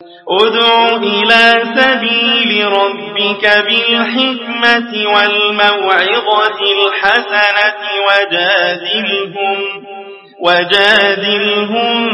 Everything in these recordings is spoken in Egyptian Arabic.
ادع إلى سبيل ربك بالحكمة والموعظة الحسنة وجادلهم وجادلهم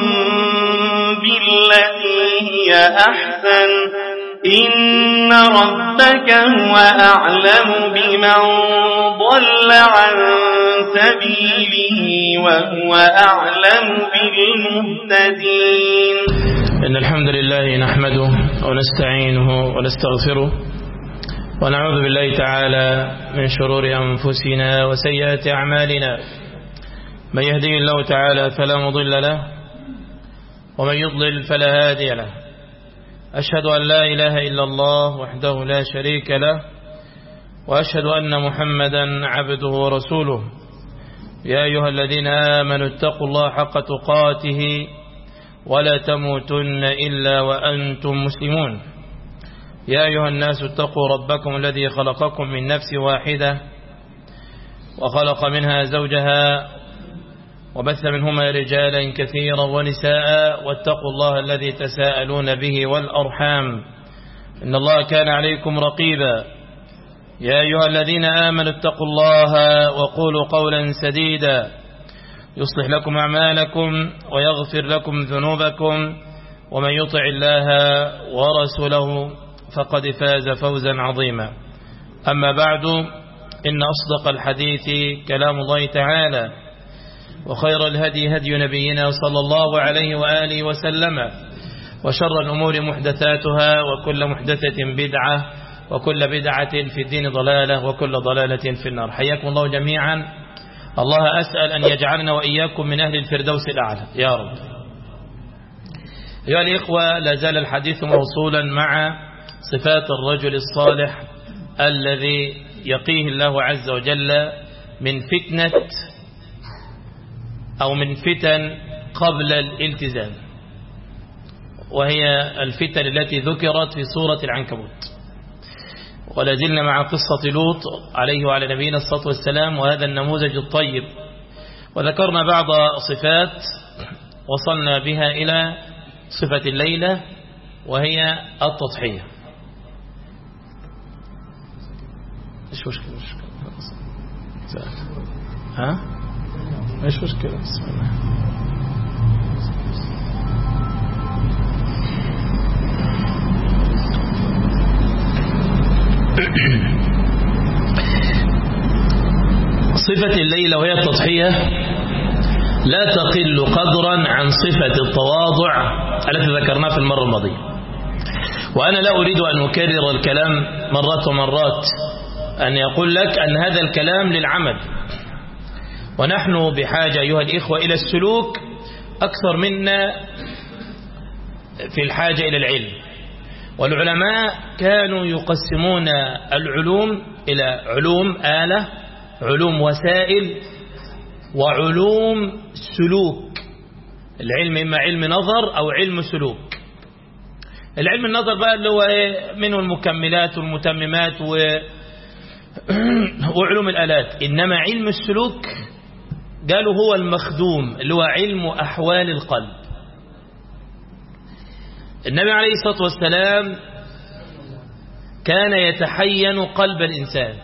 بالتي هي أحسن إن ربك هو أعلم بمن ضل عن سبيله وهو أعلم بالمهتدين إن الحمد لله نحمده ونستعينه ونستغفره ونعوذ بالله تعالى من شرور أنفسنا وسيئات أعمالنا من يهدي الله تعالى فلا مضل له ومن يضلل فلا هادي له أشهد أن لا إله إلا الله وحده لا شريك له وأشهد أن محمدا عبده ورسوله يا أيها الذين آمنوا اتقوا الله حق تقاته ولا تموتن إلا وأنتم مسلمون يا أيها الناس اتقوا ربكم الذي خلقكم من نفس واحدة وخلق منها زوجها وبث منهما رجالا كثيرا ونساء واتقوا الله الذي تساءلون به والأرحام إن الله كان عليكم رقيبا يا أيها الذين آمنوا اتقوا الله وقولوا قولا سديدا يصلح لكم أعمالكم ويغفر لكم ذنوبكم ومن يطع الله ورسوله فقد فاز فوزا عظيما أما بعد إن أصدق الحديث كلام الله تعالى وخير الهدي هدي نبينا صلى الله عليه وآله وسلم وشر الأمور محدثاتها وكل محدثة بدعة وكل بدعة في الدين ضلالة وكل ضلالة في النار حياكم الله جميعا الله أسأل أن يجعلنا وإياكم من أهل الفردوس الأعلى يا رب أيها الإخوة لا زال الحديث موصولا مع صفات الرجل الصالح الذي يقيه الله عز وجل من فتنة أو من فتن قبل الالتزام وهي الفتن التي ذكرت في سورة العنكبوت ولازلنا مع قصة لوط عليه وعلى نبينا الصلاة والسلام وهذا النموذج الطيب وذكرنا بعض صفات وصلنا بها إلى صفة الليلة وهي التضحية مش مشكلة مشكلة ها مش مشكلة بسم الله صفة الليلة وهي التضحية لا تقل قدرا عن صفة التواضع التي ذكرناها في المرة الماضية وأنا لا أريد أن أكرر الكلام مرات ومرات أن يقول لك أن هذا الكلام للعمل ونحن بحاجة أيها الإخوة إلى السلوك أكثر منا في الحاجة إلى العلم والعلماء كانوا يقسمون العلوم إلى علوم آلة علوم وسائل وعلوم سلوك العلم إما علم نظر أو علم سلوك العلم النظر بقى اللي هو إيه منه المكملات والمتممات و... وعلوم الآلات إنما علم السلوك قالوا هو المخدوم اللي هو علم أحوال القلب النبي عليه الصلاة والسلام كان يتحين قلب الإنسان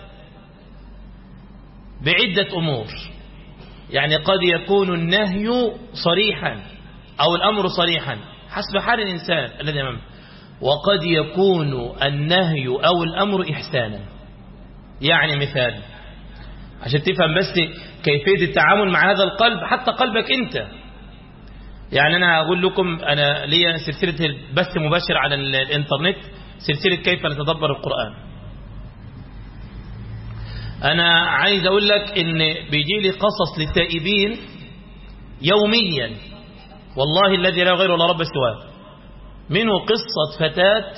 بعدة أمور يعني قد يكون النهي صريحا أو الأمر صريحا حسب حال الإنسان الذي أمامه وقد يكون النهي أو الأمر إحسانا يعني مثال عشان تفهم بس كيفية التعامل مع هذا القلب حتى قلبك أنت يعني أنا أقول لكم أنا لي سلسلة البث مباشر على الإنترنت سلسلة كيف نتدبر القرآن أنا عايز أقول لك إن بيجي لي قصص للتائبين يوميا والله الذي لا غير ولا رب سواه منه قصة فتاة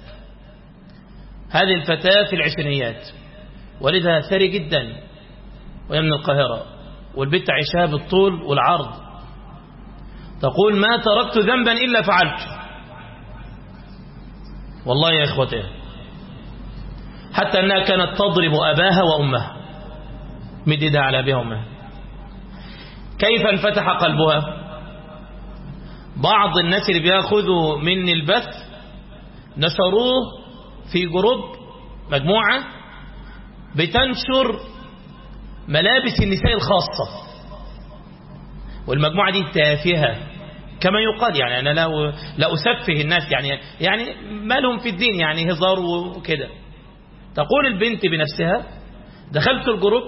هذه الفتاة في العشرينيات والدها ثري جدا وهي من القاهرة والبت عيشها بالطول والعرض تقول ما تركت ذنبا إلا فعلت والله يا إخوتي حتى أنها كانت تضرب أباها وأمها مددها على أبيها وأمها كيف انفتح قلبها بعض الناس اللي بياخذوا مني البث نشروه في جروب مجموعة بتنشر ملابس النساء الخاصة والمجموعة دي تافهة كما يقال يعني أنا لا لا أسفه الناس يعني يعني ما لهم في الدين يعني هزار وكده تقول البنت بنفسها دخلت الجروب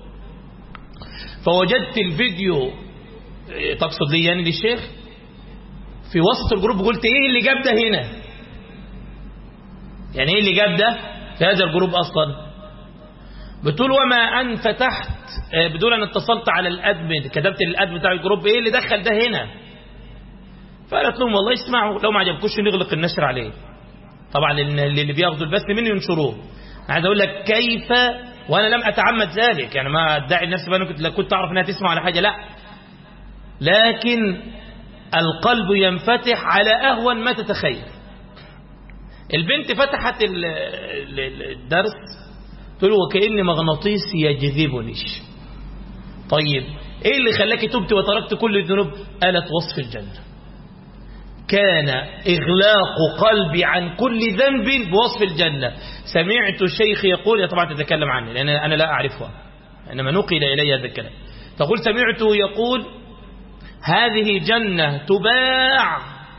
فوجدت الفيديو تقصد لي يعني للشيخ في وسط الجروب قلت ايه اللي جاب ده هنا يعني ايه اللي جاب ده في هذا الجروب اصلا بتقول وما ان فتحت بدون ان اتصلت على الادمن كتبت للادمن بتاع الجروب ايه اللي دخل ده هنا فقالت لهم والله اسمعوا لو ما عجبكوش نغلق النشر عليه طبعا اللي بياخدوا البث منه ينشروه عايز اقول لك كيف وانا لم اتعمد ذلك يعني ما ادعي لنفسي بقى كنت كنت اعرف انها تسمع على حاجه لا لكن القلب ينفتح على اهون ما تتخيل البنت فتحت الدرس تقول وكأن مغناطيسي يجذبني طيب ايه اللي خلاك تبت وتركت كل الذنوب قالت وصف الجنة كان إغلاق قلبي عن كل ذنب بوصف الجنة سمعت الشيخ يقول طبعا تتكلم عني لأن أنا لا أعرفها إنما نقل إلي هذا الكلام تقول سمعته يقول هذه جنة تباع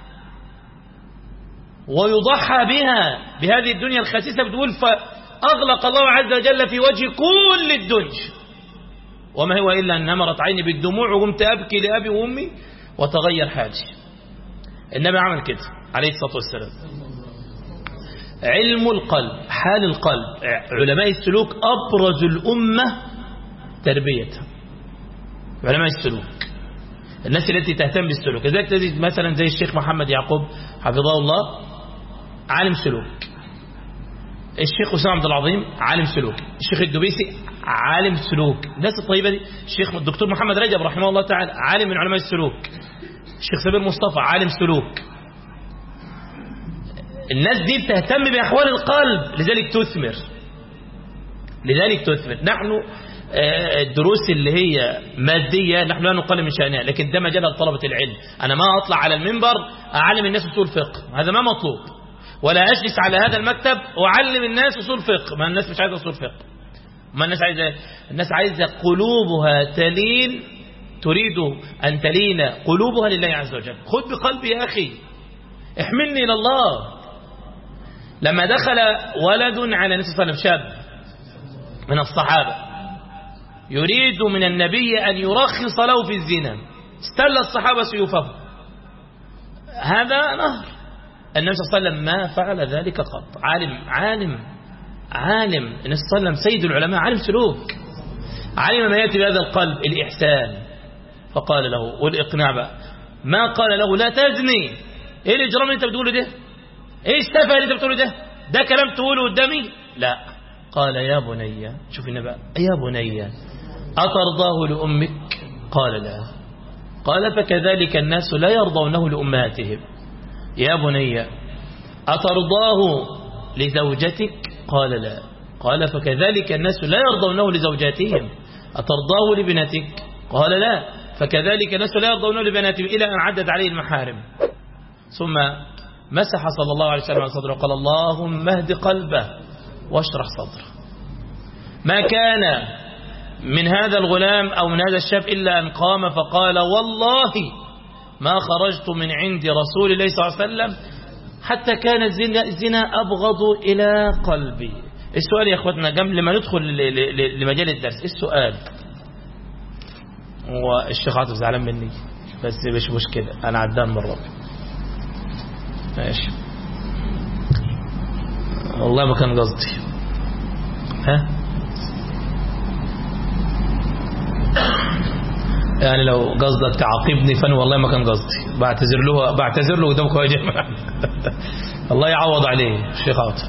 ويضحى بها بهذه الدنيا الخسيسة بتقول فأغلق الله عز وجل في وجه كل الدنيا وما هو إلا أن نمرت عيني بالدموع وقمت أبكي لأبي وأمي وتغير حالي النبي عمل كده عليه الصلاة والسلام علم القلب حال القلب علماء السلوك أبرز الأمة تربيتها علماء السلوك الناس التي تهتم بالسلوك لذلك تجد مثلا زي الشيخ محمد يعقوب حفظه الله عالم سلوك الشيخ أسامة عبد العظيم عالم سلوك الشيخ الدبيسي عالم سلوك الناس الطيبة دي الشيخ الدكتور محمد رجب رحمه الله تعالى عالم من علماء السلوك الشيخ سمير مصطفى عالم سلوك الناس دي بتهتم بأحوال القلب لذلك تثمر لذلك تثمر نحن الدروس اللي هي مادية نحن لا نقل من شأنها لكن ده مجال لطلبة العلم أنا ما أطلع على المنبر أعلم الناس أصول فقه هذا ما مطلوب ولا أجلس على هذا المكتب وأعلم الناس أصول فقه ما الناس مش عايزة أصول فقه ما الناس عايزة الناس عايزة قلوبها تلين تريد أن تلين قلوبها لله عز وجل خذ بقلبي يا أخي احملني إلى الله لما دخل ولد على النبي صلى الله عليه وسلم شاب من الصحابة يريد من النبي أن يرخص له في الزنا استل الصحابة سيوفهم هذا نهر النبي صلى الله عليه وسلم ما فعل ذلك قط عالم عالم عالم النبي صلى الله عليه وسلم سيد العلماء عالم سلوك علم ما يأتي بهذا القلب الإحسان فقال له والإقناع بقى ما قال له لا تزني ايه الإجرام اللي انت بتقوله ده ايه السفه اللي انت بتقوله ده ده كلام تقوله قدامي لا قال يا بني شوف النبي يا بني أترضاه لأمك قال لا قال فكذلك الناس لا يرضونه لأمهاتهم يا بني أترضاه لزوجتك قال لا قال فكذلك الناس لا يرضونه لزوجاتهم أترضاه لبنتك قال لا فكذلك الناس لا يرضونه لبناتهم إلى أن عدد عليه المحارم ثم مسح صلى الله عليه وسلم على صدره وقال اللهم اهد قلبه واشرح صدره ما كان من هذا الغلام أو من هذا الشاب إلا أن قام فقال والله ما خرجت من عند رسول الله صلى الله عليه وسلم حتى كان الزنا, الزنا أبغض إلى قلبي السؤال يا أخوتنا قبل ما ندخل لمجال الدرس السؤال هو الشيخ عاطف زعلان مني بس مش مشكلة أنا عدان مرة ماشي والله ما كان قصدي ها يعني لو قصدك تعاقبني فانا والله ما كان قصدي بعتذر له بعتذر له قدامكم يا جماعه الله يعوض عليه الشيخ عاطف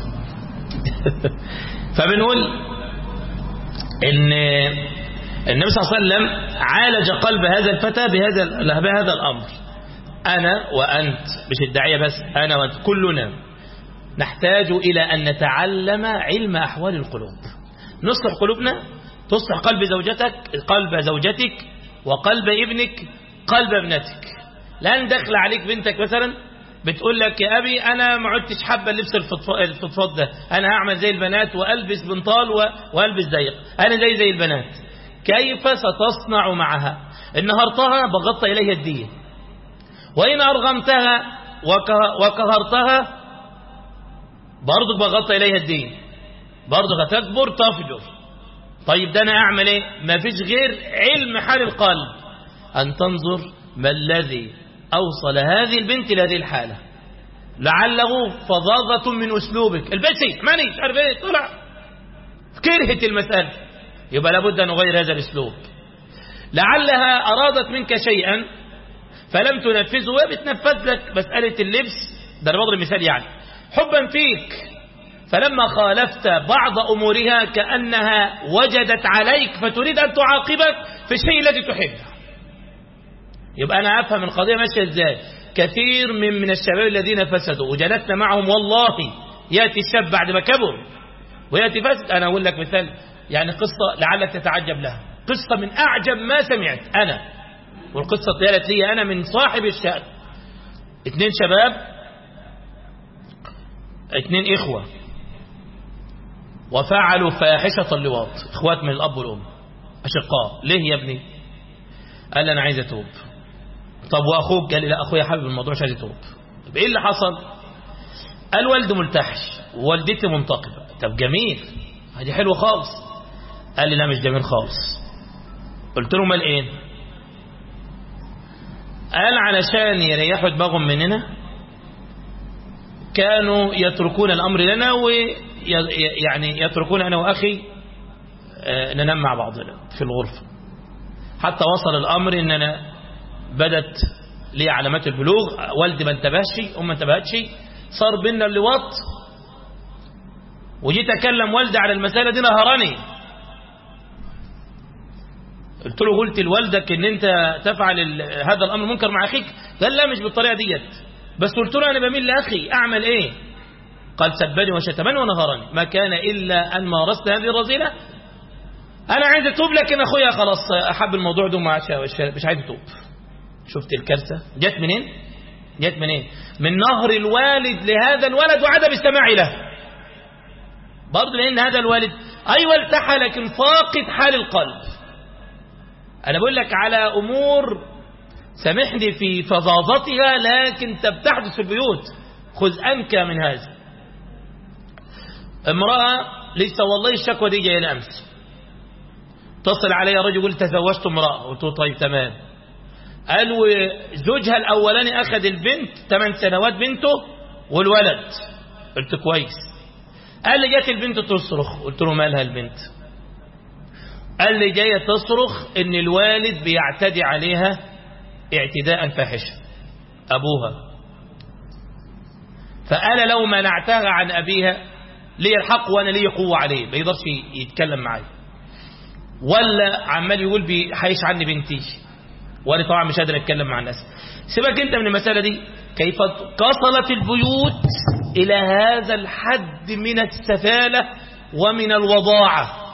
فبنقول ان النبي صلى الله عليه وسلم عالج قلب هذا الفتى بهذا بهذا الامر انا وانت مش الداعيه بس انا وانت كلنا نحتاج الى ان نتعلم علم احوال القلوب نصلح قلوبنا تصلح قلب زوجتك قلب زوجتك وقلب ابنك قلب ابنتك لأن دخل عليك بنتك مثلا بتقول لك يا أبي أنا ما عدتش حابة اللبس الفضفاض ده أنا هعمل زي البنات وألبس بنطال وألبس ضيق أنا زي زي البنات كيف ستصنع معها إن نهرتها بغطى إليها الدين وإن أرغمتها وكهرتها برضك بغطى إليها الدين برضك هتكبر تفجر طيب ده أنا أعمل إيه ما فيش غير علم حال القلب أن تنظر ما الذي أوصل هذه البنت لهذه الحالة لعله فظاظة من أسلوبك البسي ماني مش عارف ايه طلع كرهت المسألة يبقى لابد أن نغير هذا الأسلوب لعلها أرادت منك شيئا فلم تنفذه وبتنفذ لك مسألة اللبس ده أنا بضرب مثال يعني حبا فيك فلما خالفت بعض أمورها كأنها وجدت عليك فتريد أن تعاقبك في الشيء الذي تحبه يبقى أنا أفهم القضية ماشية إزاي كثير من من الشباب الذين فسدوا وجلسنا معهم والله يأتي الشاب بعد ما كبر ويأتي فسد أنا أقول لك مثال يعني قصة لعلك تتعجب لها قصة من أعجب ما سمعت أنا والقصة طيالت لي أنا من صاحب الشأن اثنين شباب اثنين إخوة وفعلوا فاحشة اللواط إخوات من الأب والأم أشقاء ليه يا ابني قال أنا عايز أتوب طب وأخوك قال لي لا أخويا حابب الموضوع مش عايز يتوب طب إيه اللي حصل قال والده ملتحش ووالدتي منتقبة طب جميل هذه حلوة خالص قال لي لا مش جميل خالص قلت له مال ايه قال علشان يريحوا دماغهم مننا كانوا يتركون الأمر لنا ويعني يتركون أنا وأخي ننام مع بعضنا في الغرفة حتى وصل الأمر أننا بدت لي علامات البلوغ والدي ما انتبهش أم ما انتبهتش صار بينا اللواط وجيت أكلم والدي على المسألة دي نهرني قلت له قلت لوالدك ان انت تفعل هذا الامر منكر مع اخيك قال لا مش بالطريقه ديت بس قلت له انا بميل لاخي اعمل ايه قال سبني وشتمني ونهرني ما كان الا ان مارست هذه الرذيله انا عايز اتوب لكن اخويا خلاص احب الموضوع ده مش عايز اتوب شفت الكارثه جت منين جت منين من نهر الوالد لهذا الولد وعدم السماع له برضه لان هذا الوالد ايوه التحى لكن فاقد حال القلب انا بقول لك على امور سامحني في فظاظتها لكن تحدث في البيوت خذ انك من هذا امراه لسه والله الشكوى دي جايه امس اتصل علي رجل يقول تزوجت امراه قلت له طيب تمام قال زوجها الاولاني اخذ البنت 8 سنوات بنته والولد قلت كويس قال لي جت البنت تصرخ قلت له مالها البنت قال لي جايه تصرخ ان الوالد بيعتدي عليها اعتداء فاحشا ابوها فانا لو منعتها عن ابيها لي الحق وانا لي قوه عليه ما يقدرش يتكلم معايا ولا عمال يقول بيحيش عني بنتي وانا طبعا مش قادر اتكلم مع الناس سيبك انت من المساله دي كيف قصلت البيوت الى هذا الحد من السفاله ومن الوضاعه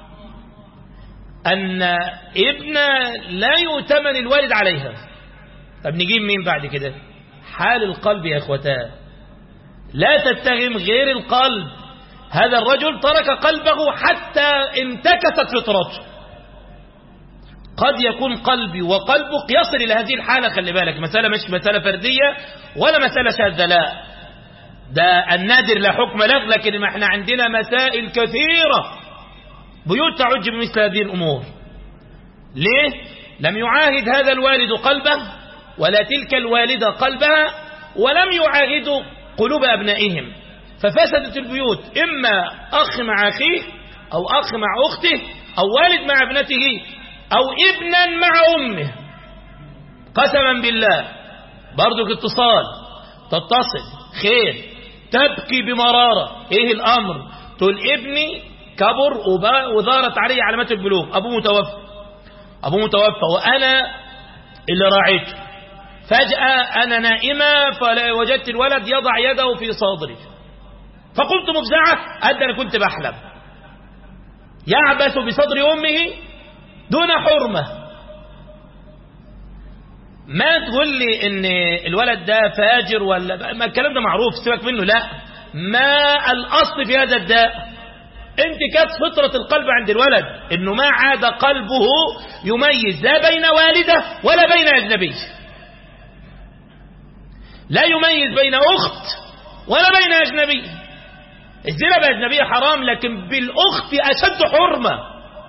أن ابن لا يؤتمن الوالد عليها طب نجيب مين بعد كده حال القلب يا إخوتان لا تتهم غير القلب هذا الرجل ترك قلبه حتى انتكست فطرته قد يكون قلبي وقلبك يصل إلى هذه الحالة خلي بالك مسألة مش مسألة فردية ولا مسألة شاذة لا ده النادر لا حكم له لكن ما احنا عندنا مسائل كثيرة بيوت تعج بمثل هذه الأمور ليه؟ لم يعاهد هذا الوالد قلبه ولا تلك الوالدة قلبها ولم يعاهدوا قلوب أبنائهم ففسدت البيوت إما أخ مع أخيه أو أخ مع أخته أو والد مع ابنته أو ابنا مع أمه قسما بالله برضك اتصال تتصل خير تبكي بمرارة ايه الامر تقول ابني كبر وظهرت عليه علامات البلوغ ابوه متوفى ابوه متوفى وانا اللي راعيته فجأة انا نائمة فوجدت الولد يضع يده في صدري فقلت مفزعة قد انا كنت بحلم يعبث بصدر امه دون حرمة ما تقول لي ان الولد ده فاجر ولا ما الكلام ده معروف سيبك منه لا ما الاصل في هذا الداء انتكاس فطرة القلب عند الولد انه ما عاد قلبه يميز لا بين والده ولا بين اجنبي لا يميز بين اخت ولا بين اجنبي الزنا باجنبيه حرام لكن بالاخت اشد حرمه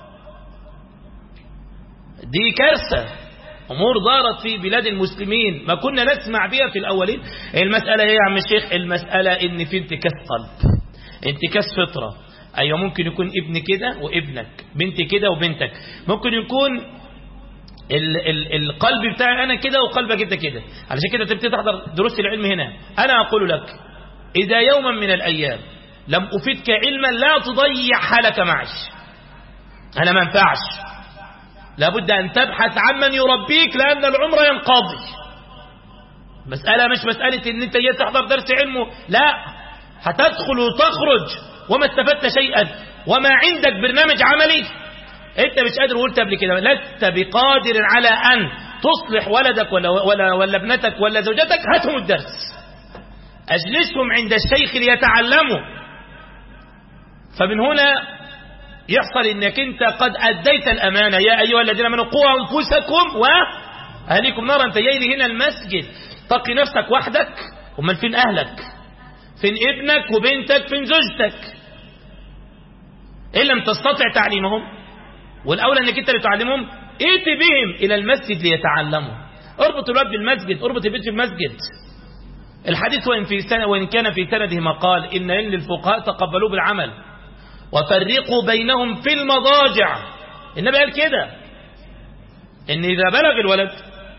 دي كارثه امور دارت في بلاد المسلمين ما كنا نسمع بها في الاولين المساله ايه يا عم الشيخ المساله ان في انتكاس قلب انتكاس فطره ايوه ممكن يكون ابن كده وابنك بنت كده وبنتك ممكن يكون ال ال القلب بتاعي انا كده وقلبك انت كده علشان كده تبتدي تحضر دروس العلم هنا انا اقول لك اذا يوما من الايام لم افدك علما لا تضيع حالك معي انا ما ينفعش لابد ان تبحث عمن يربيك لان العمر ينقضي مسألة مش مسألة ان انت جاي تحضر درس علمه لا هتدخل وتخرج وما استفدت شيئا وما عندك برنامج عملي انت مش قادر وقلت قبل كده لست بقادر على ان تصلح ولدك ولا, ولا, ولا ابنتك ولا زوجتك هاتهم الدرس اجلسهم عند الشيخ ليتعلموا فمن هنا يحصل انك انت قد اديت الامانه يا ايها الذين امنوا قوا انفسكم واهليكم نارا انت جاي لي هنا المسجد تقي نفسك وحدك امال فين اهلك فين ابنك وبنتك فين زوجتك إن لم تستطع تعليمهم والأولى أنك أنت اللي تعلمهم ائت بهم إلى المسجد ليتعلموا اربط الواد بالمسجد اربط البيت بالمسجد الحديث وإن, في سنة وإن كان في سنده مقال إن إن للفقهاء تقبلوه بالعمل وفرقوا بينهم في المضاجع النبي قال كده إن إذا بلغ الولد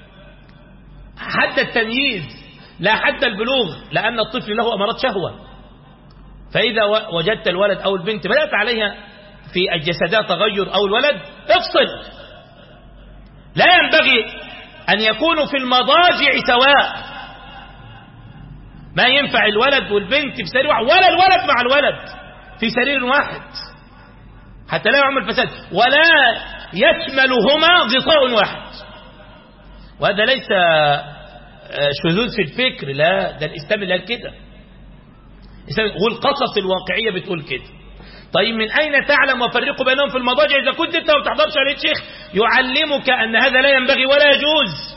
حد التمييز لا حد البلوغ لأن الطفل له أمارات شهوة فإذا وجدت الولد أو البنت بدأت عليها في الجسدات تغير أو الولد افصل لا ينبغي أن يكونوا في المضاجع سواء ما ينفع الولد والبنت في سرير واحد ولا الولد مع الولد في سرير واحد حتى لا يعمل فساد ولا يشملهما غطاء واحد وهذا ليس شذوذ في الفكر لا ده الإسلام اللي قال كده والقصص الواقعية بتقول كده طيب من أين تعلم وفرقوا بينهم في المضاجع إذا كنت أنت ما بتحضرش عليه شيخ يعلمك أن هذا لا ينبغي ولا يجوز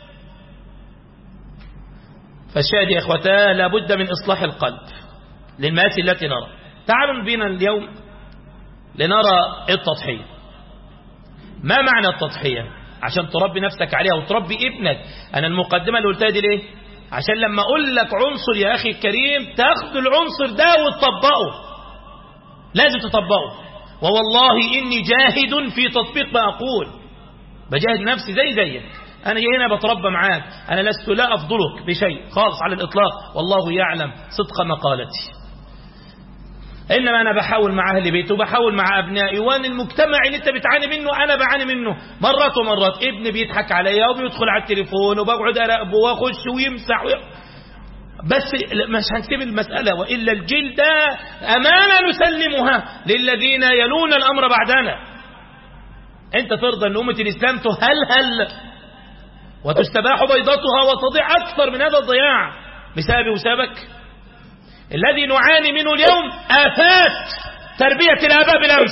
فالشاهد يا إخوتاه لابد من إصلاح القلب للمآسي التي نرى تعالوا بنا اليوم لنرى التضحية ما معنى التضحية عشان تربي نفسك عليها وتربي ابنك أنا المقدمة اللي قلتها دي ليه عشان لما أقول لك عنصر يا أخي الكريم تاخد العنصر ده وتطبقه لازم تطبقه ووالله إني جاهد في تطبيق ما أقول بجاهد نفسي زي زيك أنا جاي هنا بتربى معاك أنا لست لا أفضلك بشيء خالص على الإطلاق والله يعلم صدق مقالتي إنما أنا بحاول مع أهل بيتي وبحاول مع أبنائي وأن المجتمع اللي أنت بتعاني منه أنا بعاني منه مرات ومرات ابني بيضحك عليا وبيدخل على التليفون وبقعد أراقبه وأخش ويمسح وي... بس مش هنسيب المسألة وإلا الجيل ده أمانة نسلمها للذين يلون الأمر بعدنا أنت ترضى أن أمة الإسلام تهلهل وتستباح بيضتها وتضيع أكثر من هذا الضياع بسبب وسبك الذي نعاني منه اليوم آفات تربية الآباء بالأمس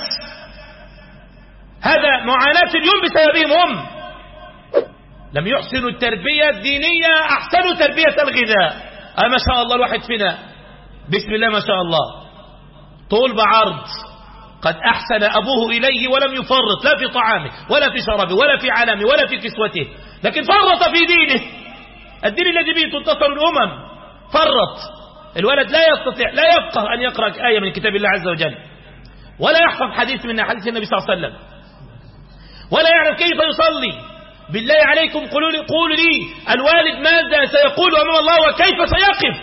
هذا معاناة اليوم بسببهم هم لم يحسنوا التربية الدينية أحسنوا تربية الغذاء أه ما شاء الله الواحد فينا بسم الله ما شاء الله طول بعرض قد أحسن أبوه إليه ولم يفرط لا في طعامه ولا في شرابه ولا في علامه ولا في كسوته لكن فرط في دينه الدين الذي به تنتصر الأمم فرط الولد لا يستطيع لا يفقه أن يقرأ آية من كتاب الله عز وجل ولا يحفظ حديث من حديث النبي صلى الله عليه وسلم ولا يعرف كيف يصلي بالله عليكم قولوا لي, قولوا لي الوالد ماذا سيقول أمام الله وكيف سيقف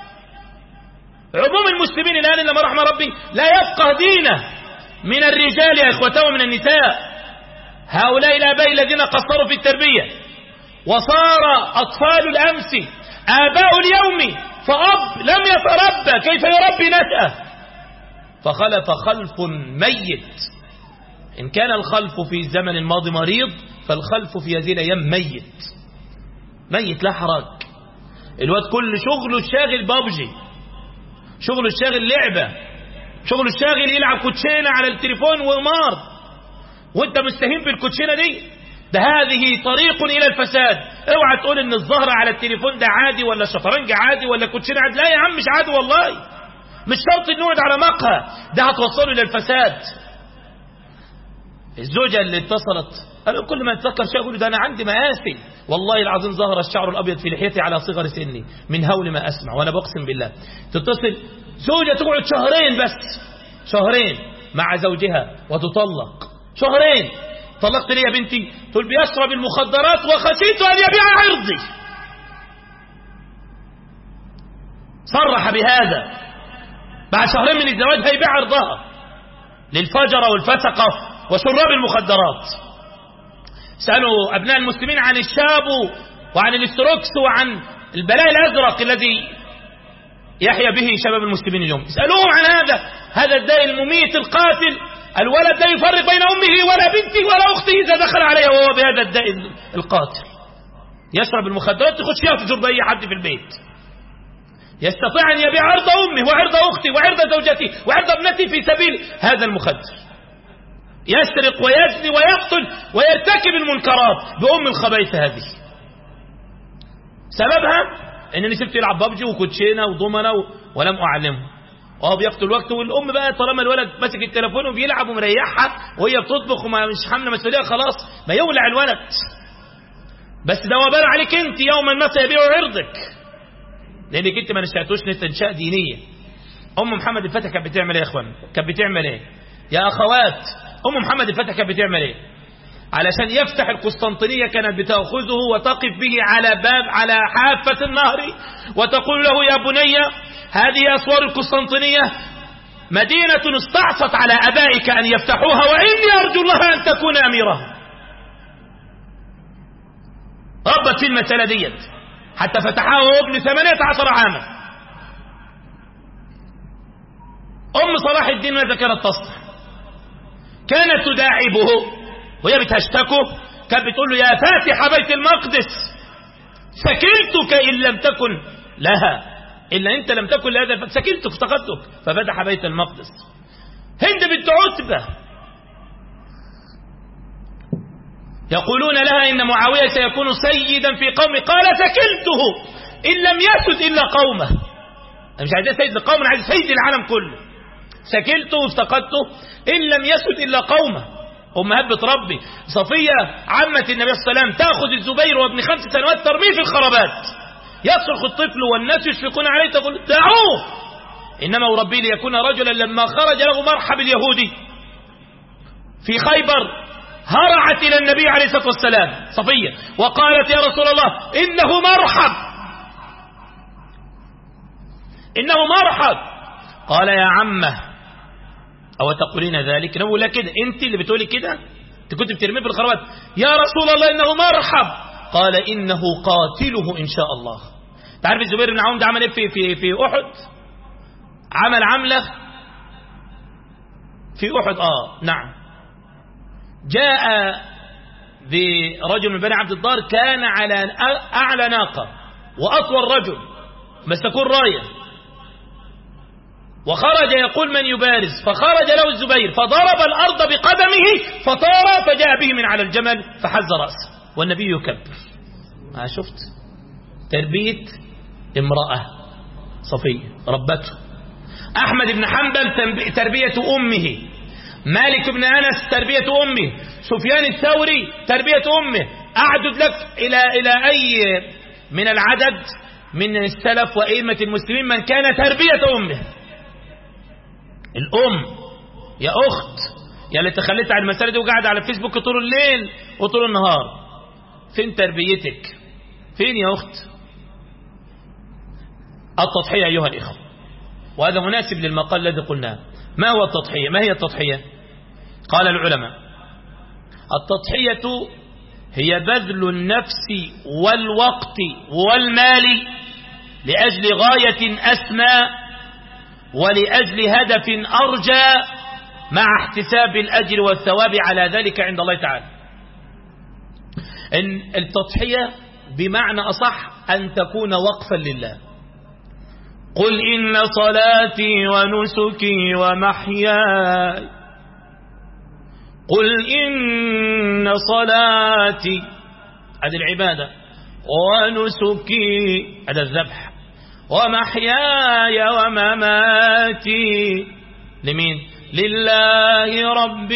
عموم المسلمين الآن لما رحم ربي لا يفقه دينه من الرجال يا إخوته ومن النساء هؤلاء الآباء الذين قصروا في التربية وصار أطفال الأمس آباء اليوم فأب لم يتربى كيف يربي نشأة فخلف خلف ميت إن كان الخلف في الزمن الماضي مريض فالخلف في هذه الأيام ميت ميت لا حرج الواد كل شغله الشاغل بابجي شغله الشاغل لعبة شغله الشاغل يلعب كوتشينة على التليفون وقمار وانت مستهين بالكوتشينة دي ده هذه طريق إلى الفساد اوعى تقول ان الظهر على التليفون ده عادي ولا شطرنج عادي ولا كوتشينة عادي لا يا عم مش عادي والله مش شرط انه يقعد على مقهى ده هتوصله الى الفساد الزوجة اللي اتصلت قالوا كل ما اتذكر شيء اقول ده انا عندي مآسي والله العظيم ظهر الشعر الابيض في لحيتي على صغر سني من هول ما اسمع وانا بقسم بالله تتصل زوجة تقعد شهرين بس شهرين مع زوجها وتطلق شهرين طلقت لي يا بنتي تقول بيشرب المخدرات وخشيت ان يبيع عرضي صرح بهذا بعد شهرين من الزواج هيبيع عرضها للفجر والفسقة وشراب المخدرات سألوا أبناء المسلمين عن الشاب وعن الاستروكس وعن البلاء الأزرق الذي يحيا به شباب المسلمين اليوم اسألوهم عن هذا هذا الداء المميت القاتل الولد لا يفرق بين أمه ولا بنته ولا أخته إذا دخل عليها وهو بهذا الداء القاتل يشرب المخدرات يخش يفجر بأي حد في البيت يستطيع أن يبيع عرض أمه وعرض أختي وعرض زوجتي وعرض ابنتي في سبيل هذا المخدر يسرق ويزني ويقتل ويرتكب المنكرات بأم الخبائث هذه سببها انني سبت يلعب بابجي وكوتشينه وضمنه ولم اعلمه وهو بيقتل وقته والام بقى طالما الولد ماسك التليفون وبيلعب ومريحها وهي بتطبخ وما مش حامله مسؤوليه خلاص ما يولع الولد بس ده وبال عليك انت يوما ما سيبيع عرضك لانك انت ما نشاتوش انشاء دينيه ام محمد الفتح كانت بتعمل ايه يا اخوان كانت بتعمل ايه يا اخوات ام محمد الفتح كانت بتعمل ايه علشان يفتح القسطنطينية كانت بتأخذه وتقف به على باب على حافة النهر وتقول له يا بني هذه أسوار القسطنطينية مدينة استعصت على أبائك أن يفتحوها وإني أرجو الله أن تكون أميرها ربت في المسألة ديت حتى فتحها وهو ابن ثمانية عشر عاما أم صلاح الدين ماذا كانت تصنع كانت تداعبه وهي بتشتكه كانت بتقول له يا فاتح بيت المقدس سكلتك إن لم تكن لها إلا أنت لم تكن لهذا سكلتك افتقدتك ففتح بيت المقدس هند بنت عتبة يقولون لها إن معاوية سيكون سيدا في قومه قال سكلته إن لم يسد إلا قومه أنا مش عايز سيد لقوم أنا عايز سيد العالم كله سكلته وافتقدته إن لم يسد إلا قومه أمهات بتربي صفية عمة النبي صلى الله عليه وسلم تأخذ الزبير وابن خمس سنوات ترميه في الخرابات يصرخ الطفل والناس يشفقون عليه تقول دعوه إنما أربي ليكون رجلا لما خرج له مرحب اليهودي في خيبر هرعت إلى النبي عليه الصلاة والسلام صفية وقالت يا رسول الله إنه مرحب إنه مرحب قال يا عمه أو تقولين ذلك نقول لك كده أنت اللي بتقولي كده أنت كنت بترميه في الخرابات يا رسول الله إنه مرحب قال إنه قاتله إن شاء الله تعرف الزبير بن عوام ده عمل إيه في, في, في أحد عمل عملة في أحد آه نعم جاء برجل من بني عبد الدار كان على أعلى ناقة وأطول رجل مسكون راية وخرج يقول من يبارز فخرج له الزبير فضرب الأرض بقدمه فطار فجاء به من على الجمل فحز رأسه والنبي يكبر ما شفت تربية امرأة صفية ربته أحمد بن حنبل تربية أمه مالك بن أنس تربية أمه سفيان الثوري تربية أمه أعدد لك إلى, إلى أي من العدد من السلف وأئمة المسلمين من كان تربية أمه الأم يا أخت يا اللي تخليت عن المسألة دي وقاعد على الفيسبوك طول الليل وطول النهار فين تربيتك فين يا أخت التضحية أيها الإخوة وهذا مناسب للمقال الذي قلناه ما هو التضحية ما هي التضحية قال العلماء التضحية هي بذل النفس والوقت والمال لأجل غاية أسمى ولأجل هدف أرجى مع احتساب الأجر والثواب على ذلك عند الله تعالى إن التضحية بمعنى أصح أن تكون وقفا لله قل إن صلاتي ونسكي ومحياي قل إن صلاتي هذه العبادة ونسكي هذا الذبح ومحياي ومماتي لمين لله رب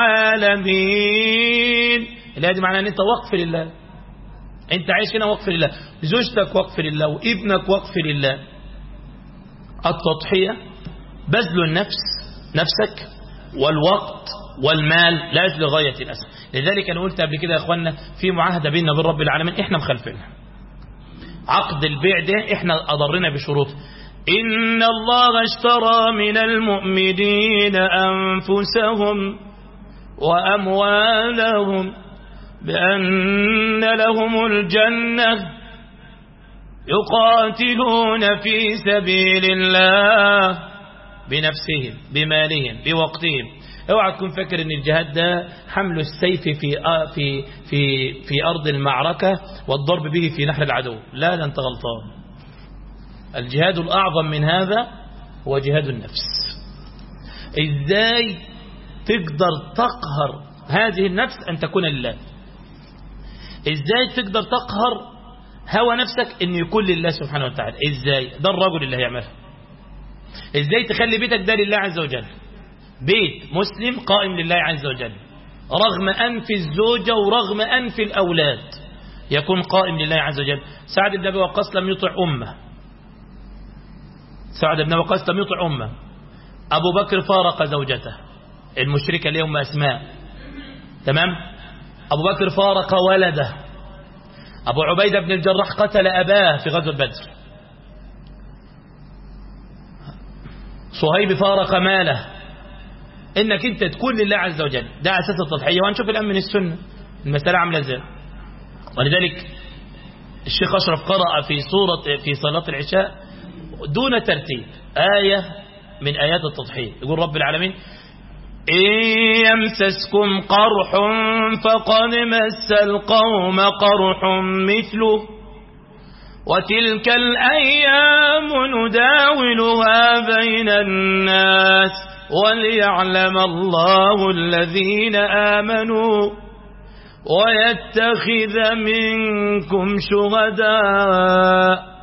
العالمين لا دي معناه ان انت وقف لله انت عايش هنا وقف لله زوجتك وقف لله وابنك وقف لله التضحية بذل النفس نفسك والوقت والمال لاجل غاية الأسف لذلك أنا قلت قبل كده يا أخوانا في معاهدة بيننا وبين رب العالمين إحنا مخالفينها عقد البيع ده إحنا أضرنا بشروط إن الله اشترى من المؤمنين أنفسهم وأموالهم بأن لهم الجنة يقاتلون في سبيل الله بنفسهم بمالهم بوقتهم اوعى تكون فاكر ان الجهاد ده حمل السيف في في في في ارض المعركه والضرب به في نحر العدو لا ده انت غلطان الجهاد الاعظم من هذا هو جهاد النفس ازاي تقدر تقهر هذه النفس ان تكون لله ازاي تقدر تقهر هوى نفسك ان يكون لله سبحانه وتعالى ازاي ده الرجل اللي هيعملها ازاي تخلي بيتك ده لله عز وجل بيت مسلم قائم لله عز وجل رغم أنف الزوجة ورغم أنف الأولاد يكون قائم لله عز وجل سعد بن أبي وقاص لم يطع أمه سعد بن أبي وقاص لم يطع أمه أبو بكر فارق زوجته المشركة اليوم أسماء تمام أبو بكر فارق ولده أبو عبيدة بن الجراح قتل أباه في غزوة بدر صهيب فارق ماله انك انت تكون لله عز وجل ده اساس التضحيه وهنشوف الان من السنه المساله عامله ازاي ولذلك الشيخ اشرف قرأ في سوره في صلاه العشاء دون ترتيب ايه من ايات التضحيه يقول رب العالمين إن يمسسكم قرح فقد مس القوم قرح مثله وتلك الأيام نداولها بين الناس وليعلم الله الذين آمنوا ويتخذ منكم شهداء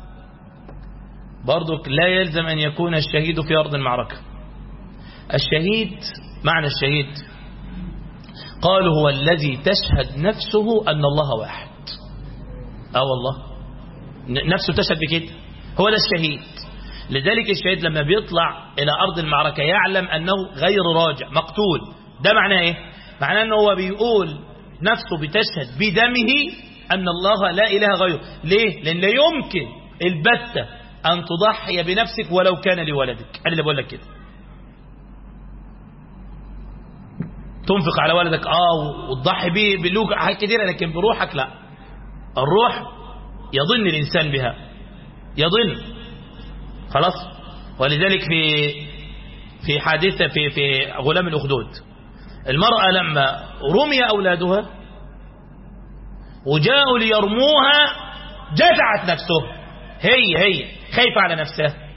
برضك لا يلزم أن يكون الشهيد في أرض المعركة الشهيد معنى الشهيد قالوا هو الذي تشهد نفسه أن الله واحد آه والله نفسه تشهد بكده هو ده الشهيد لذلك الشهيد لما بيطلع إلى أرض المعركة يعلم أنه غير راجع مقتول ده معناه إيه معناه أنه هو بيقول نفسه بتشهد بدمه أن الله لا إله غيره ليه لأن لا يمكن البتة أن تضحي بنفسك ولو كان لولدك أنا اللي بقول لك كده تنفق على ولدك اه وتضحي به بلوك حاجات كتيرة لكن بروحك لا الروح يظن الإنسان بها يظن خلاص ولذلك في في حادثة في في غلام الأخدود المرأة لما رمي أولادها وجاءوا ليرموها جزعت نفسه هي هي خايفة على نفسها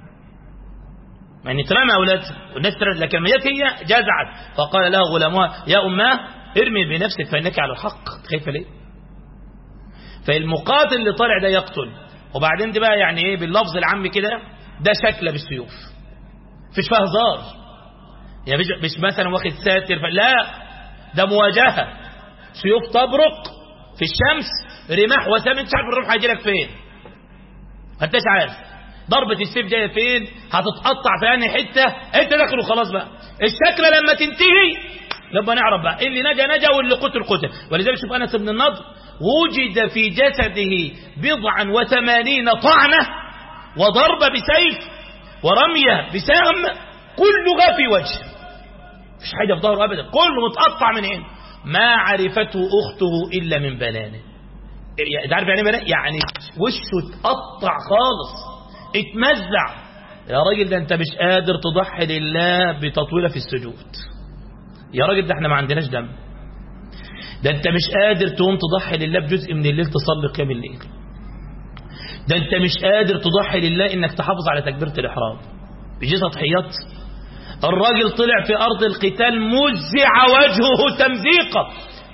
يعني ترمى أولادها والناس ترمى لكن ميت هي جزعت فقال لها غلامها يا أماه ارمي بنفسك فإنك على الحق خايفة ليه فالمقاتل اللي طالع ده يقتل وبعدين دي بقى يعني ايه باللفظ العام كده ده شكل بالسيوف فيش فيها هزار يعني مش مثلا واخد ساتر لا ده مواجهة سيوف تبرق في الشمس رماح وسام انت عارف الرمح هيجي لك فين ما انتش عارف ضربة السيف جاية فين هتتقطع في انهي حتة انت داخل وخلاص بقى الشكلة لما تنتهي نبقى نعرف بقى اللي نجا نجا واللي قتل قتل ولذلك شوف انس بن النضر وجد في جسده بضعا وثمانين طعنة وضرب بسيف ورمية بسهم كلها في وجه مش حاجة في ظهره أبدا كله متقطع من هنا ما عرفته أخته إلا من بنانه تعرف يعني بنان يعني وشه اتقطع خالص اتمزع يا راجل ده انت مش قادر تضحي لله بتطويلة في السجود يا راجل ده احنا ما عندناش دم ده انت مش قادر تقوم تضحي لله بجزء من الليل تصلي قيام الليل ده انت مش قادر تضحي لله انك تحافظ على تكبيرة الاحرام بيجي تضحيات الراجل طلع في ارض القتال مزع وجهه تمزيقا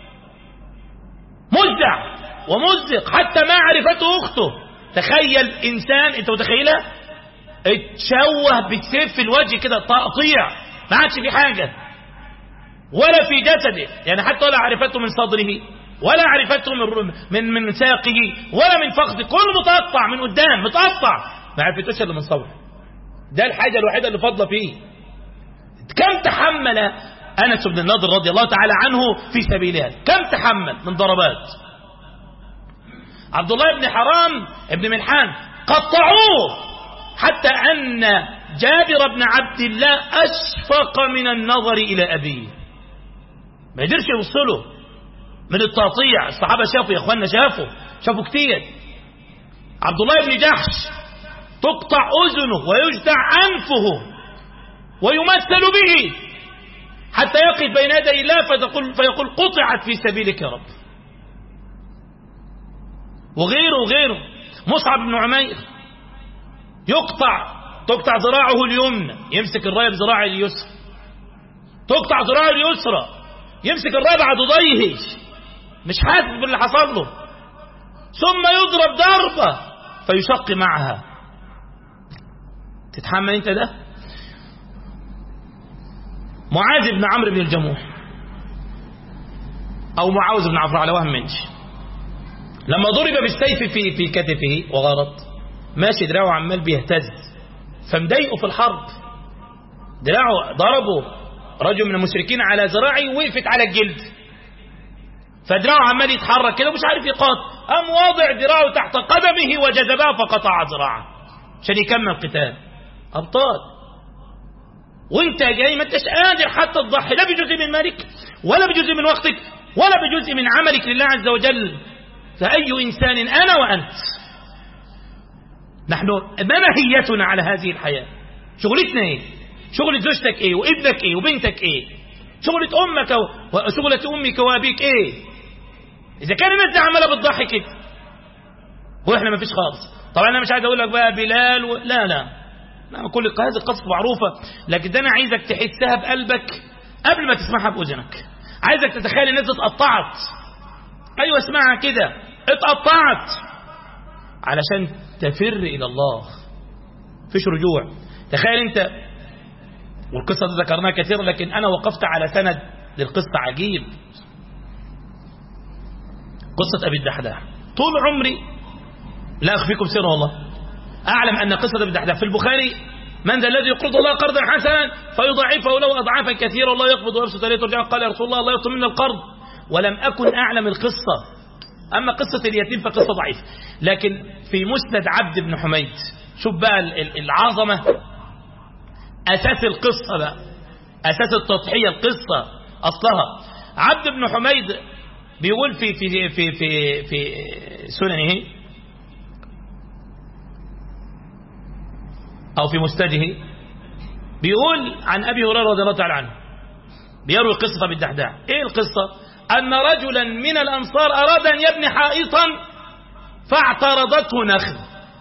مزع ومزق حتى ما عرفته اخته تخيل انسان انت متخيلها اتشوه بسيف في الوجه كده تقطيع ما عادش في حاجه ولا في جسده يعني حتى ولا عرفته من صدره ولا عرفته من من من ساقه ولا من فخذه كله متقطع من قدام متقطع ما عرفتوش الا من صبره ده الحاجه الوحيده اللي فاضله فيه كم تحمل انس بن النضر رضي الله تعالى عنه في سبيلها كم تحمل من ضربات عبد الله بن حرام ابن ملحان قطعوه حتى ان جابر بن عبد الله اشفق من النظر الى ابيه ما يقدرش يوصله من التقطيع الصحابة شافوا يا اخوانا شافوا شافوا كتير عبد الله بن جحش تقطع أذنه ويجدع أنفه ويمثل به حتى يقف بين يدي الله فيقول, فيقول قطعت في سبيلك يا رب وغيره وغيره مصعب بن عمير يقطع تقطع ذراعه اليمنى يمسك الرايه بذراعه اليسرى تقطع ذراعه اليسرى يمسك الرايه بعد ضيه مش حاسس باللي حصل له ثم يضرب ضربة فيشق معها تتحمل انت ده معاذ بن عمرو بن الجموح او معاوذ بن عفراء على وهم منش لما ضرب بالسيف في في كتفه وغرط ماشي دراعه عمال بيهتز فمضايقه في الحرب دراعه ضربه رجل من المشركين على ذراعي وقفت على الجلد فدراعه عمال يتحرك كده ومش عارف يقاتل قام واضع دراعه تحت قدمه وجذبها فقطع ذراعه عشان يكمل قتال ابطال وانت جاي ما انتش قادر حتى تضحي لا بجزء من مالك ولا بجزء من وقتك ولا بجزء من عملك لله عز وجل فأي إنسان أنا وأنت نحن ما ماهيتنا على هذه الحياة شغلتنا ايه شغلة زوجتك ايه وابنك ايه وبنتك ايه شغلة امك وشغلة امك وابيك ايه اذا كان الناس دي عماله بتضحي كده واحنا ما فيش خالص طبعا انا مش عايز اقول لك بقى بلال و... لا لا لا كل هذه القصص معروفه لكن ده انا عايزك تحسها بقلبك قبل ما تسمعها باذنك عايزك تتخيل الناس اتقطعت ايوه اسمعها كده اتقطعت علشان تفر الى الله فيش رجوع تخيل انت والقصه دي ذكرناها كثيرا لكن انا وقفت على سند للقصه عجيب قصه ابي الدحداح طول عمري لا اخفيكم سر والله اعلم ان قصه ابي الدحداح في البخاري من ذا الذي يقرض الله قرضا حسنا فيضاعفه له اضعافا كثيره الله يقبض ويبسط اليه ترجع قال يا رسول الله الله يطلب منا القرض ولم اكن اعلم القصه اما قصه اليتيم فقصه ضعيفه لكن في مسند عبد بن حميد شوف بقى العظمه اساس القصه بقى اساس التضحيه القصه اصلها عبد بن حميد بيقول في في في في في سننه او في مسنده بيقول عن ابي هريره رضي الله تعالى عنه بيروي قصه بالدحداح ايه القصه ان رجلا من الانصار اراد ان يبني حائطا فاعترضته نخل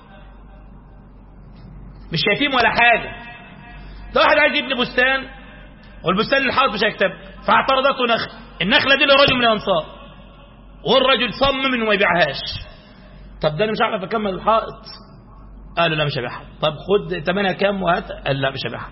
مش شايفين ولا حاجه ده واحد عايز يبني بستان والبستان اللي الحائط مش هيكتب فاعترضته نخل النخله دي لرجل من الانصار والرجل صمم انه ما يبيعهاش طب ده انا مش عارف اكمل الحائط قال له لا مش هبيعها طب خد ثمنها كام وهات قال لا مش هبيعها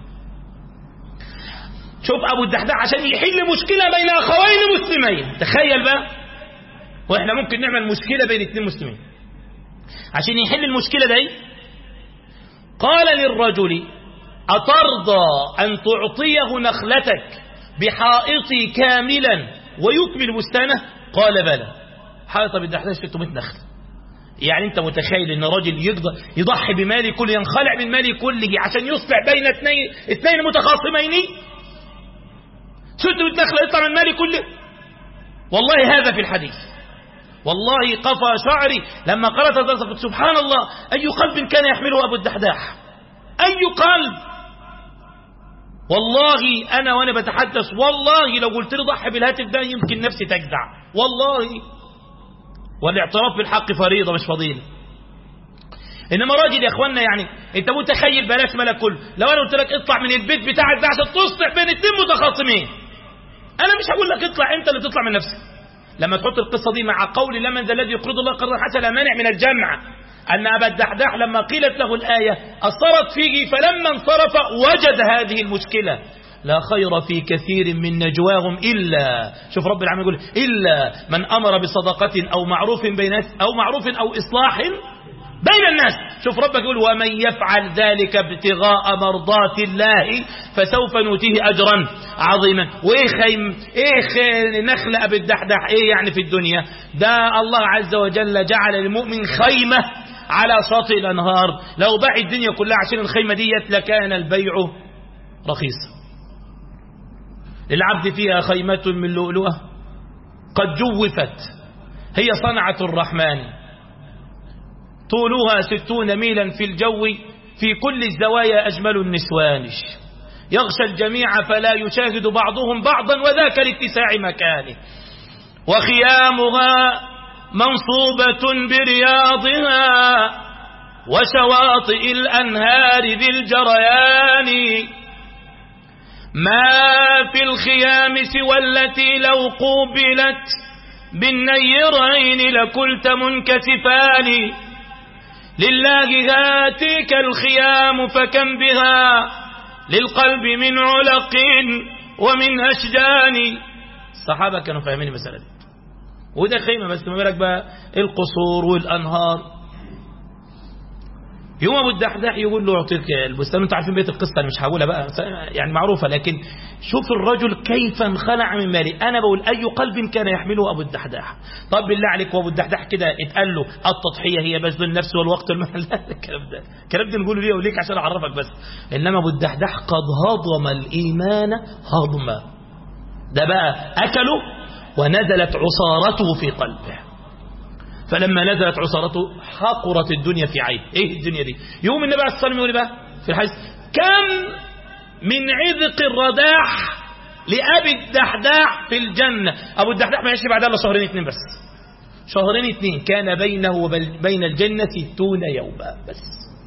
شوف ابو الدحداح عشان يحل مشكله بين اخوين مسلمين تخيل بقى واحنا ممكن نعمل مشكله بين اثنين مسلمين عشان يحل المشكله دي قال للرجل أترضى أن تعطيه نخلتك بحائطي كاملا ويكمل بستانه قال بلى حائط بالدحداح 600 نخل يعني انت متخيل ان راجل يقدر يضحي بماله كله ينخلع من ماله كله عشان يصلح بين اثنين اثنين متخاصمين 600 نخله يطلع من ماله كله والله هذا في الحديث والله قفى شعري لما قرأت قلت سبحان الله أي قلب كان يحمله أبو الدحداح أي قلب والله أنا وأنا بتحدث والله لو قلت لي ضحي بالهاتف ده يمكن نفسي تجزع والله والاعتراف بالحق فريضة مش فضيلة إنما راجل يا أخوانا يعني أنت متخيل بلاش ملك كله لو أنا قلت لك اطلع من البيت بتاعك ده عشان تصلح بين اتنين متخاصمين أنا مش هقول لك اطلع أنت اللي تطلع من نفسك لما تحط القصة دي مع قول لمن ذا الذي يقرض الله قرضا حسنا مانع من الجمع أن أبا الدحداح لما قيلت له الآية أثرت فيه فلما انصرف وجد هذه المشكلة لا خير في كثير من نجواهم إلا شوف رب العالمين يقول إلا من أمر بصدقة أو معروف بين أو معروف أو إصلاح بين الناس شوف ربك يقول ومن يفعل ذلك ابتغاء مرضات الله فسوف نؤتيه أجرا عظيما وإيه خيم إيه خي نخل أبي الدحدح إيه يعني في الدنيا ده الله عز وجل جعل المؤمن خيمة على شاطئ الأنهار لو باع الدنيا كلها عشان الخيمة ديت لكان البيع رخيصا للعبد فيها خيمة من لؤلؤة قد جوفت هي صنعة الرحمن طولها ستون ميلا في الجو في كل الزوايا أجمل النسوان يغشى الجميع فلا يشاهد بعضهم بعضا وذاك لاتساع مكانه وخيامها منصوبة برياضها وشواطئ الأنهار ذي الجريان ما في الخيام سوى التي لو قوبلت بالنيرين لكلت منكسفان لله هاتيك الخيام فكم بها للقلب من علق ومن أشجان الصحابة كانوا فاهمين المسألة دي وده خيمة بس ما بالك بقى القصور والأنهار يوم ابو الدحداح يقول له اعطيك البستان انتوا عارفين بيت القصه انا مش هقولها بقى يعني معروفه لكن شوف الرجل كيف انخلع من مالي انا بقول اي قلب كان يحمله ابو الدحداح طب بالله عليك وابو الدحداح كده اتقال له التضحيه هي بذل النفس والوقت والمال لا الكلام ده الكلام ده نقوله ليه وليك عشان اعرفك بس انما ابو الدحداح قد هضم الايمان هضما ده بقى اكله ونزلت عصارته في قلبه فلما نزلت عصارته حقرت الدنيا في عين ايه الدنيا دي يوم النبي عليه الصلاه والسلام يقول بقى في الحديث كم من عذق الرداح لأبي الدحداح في الجنة أبو الدحداح ما يعيش بعدها إلا شهرين اثنين بس شهرين اثنين كان بينه وبين الجنة ستون يوما بس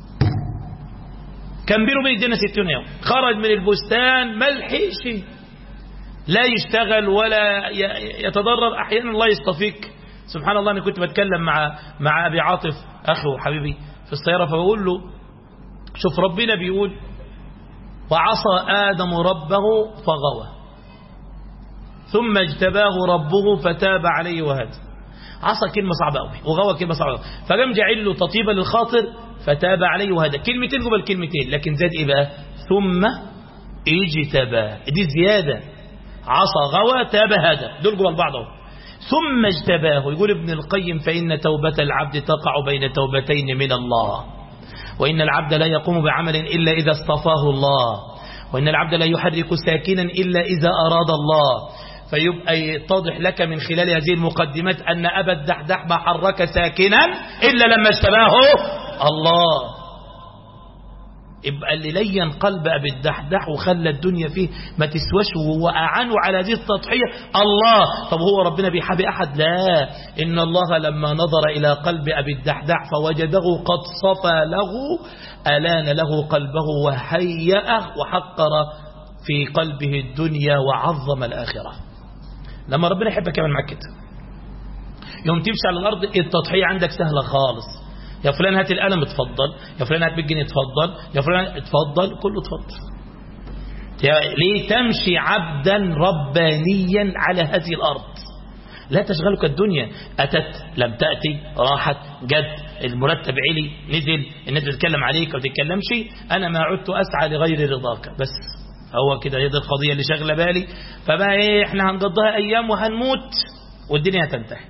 كان بينه وبين الجنة ستون يوم خرج من البستان ملحيش لا يشتغل ولا يتضرر أحيانا الله يصطفيك سبحان الله أنا كنت بتكلم مع مع أبي عاطف أخي وحبيبي في السيارة فبقول له شوف ربنا بيقول وعصى آدم ربه فغوى ثم اجتباه ربه فتاب عليه وهدى عصى كلمة صعبة قوي وغوى كلمة صعبة قوي فقام جعل له تطيبا للخاطر فتاب عليه وهدى كلمتين جبل كلمتين لكن زاد ايه بقى ثم اجتباه دي زيادة عصى غوى تاب هدى دول جبل بعض اهو ثم اجتباه يقول ابن القيم فإن توبة العبد تقع بين توبتين من الله وإن العبد لا يقوم بعمل إلا إذا اصطفاه الله وإن العبد لا يحرك ساكنا إلا إذا أراد الله فيبقى يتضح لك من خلال هذه المقدمات أن أبا الدحدح ما حرك ساكنا إلا لما اشتباه الله يبقى اللي لين قلب أبي الدحدح وخلى الدنيا فيه ما تسوش وأعانوا على هذه التضحية الله طب هو ربنا بيحب أحد لا إن الله لما نظر إلى قلب أبي الدحدح فوجده قد صفى له ألان له قلبه وهيأه وحقر في قلبه الدنيا وعظم الآخرة لما ربنا يحبك كمان معك كده يوم تمشي على الأرض التضحية عندك سهلة خالص يا فلان هات القلم اتفضل يا فلان هات بالجنيه اتفضل يا فلان اتفضل كله اتفضل ليه تمشي عبدا ربانيا على هذه الأرض لا تشغلك الدنيا أتت لم تأتي راحت جد المرتب علي نزل الناس بتتكلم عليك أو تتكلمش أنا ما عدت أسعى لغير رضاك بس هو كده هي دي القضية اللي شغلة بالي فبقى ايه احنا هنقضيها أيام وهنموت والدنيا هتنتهي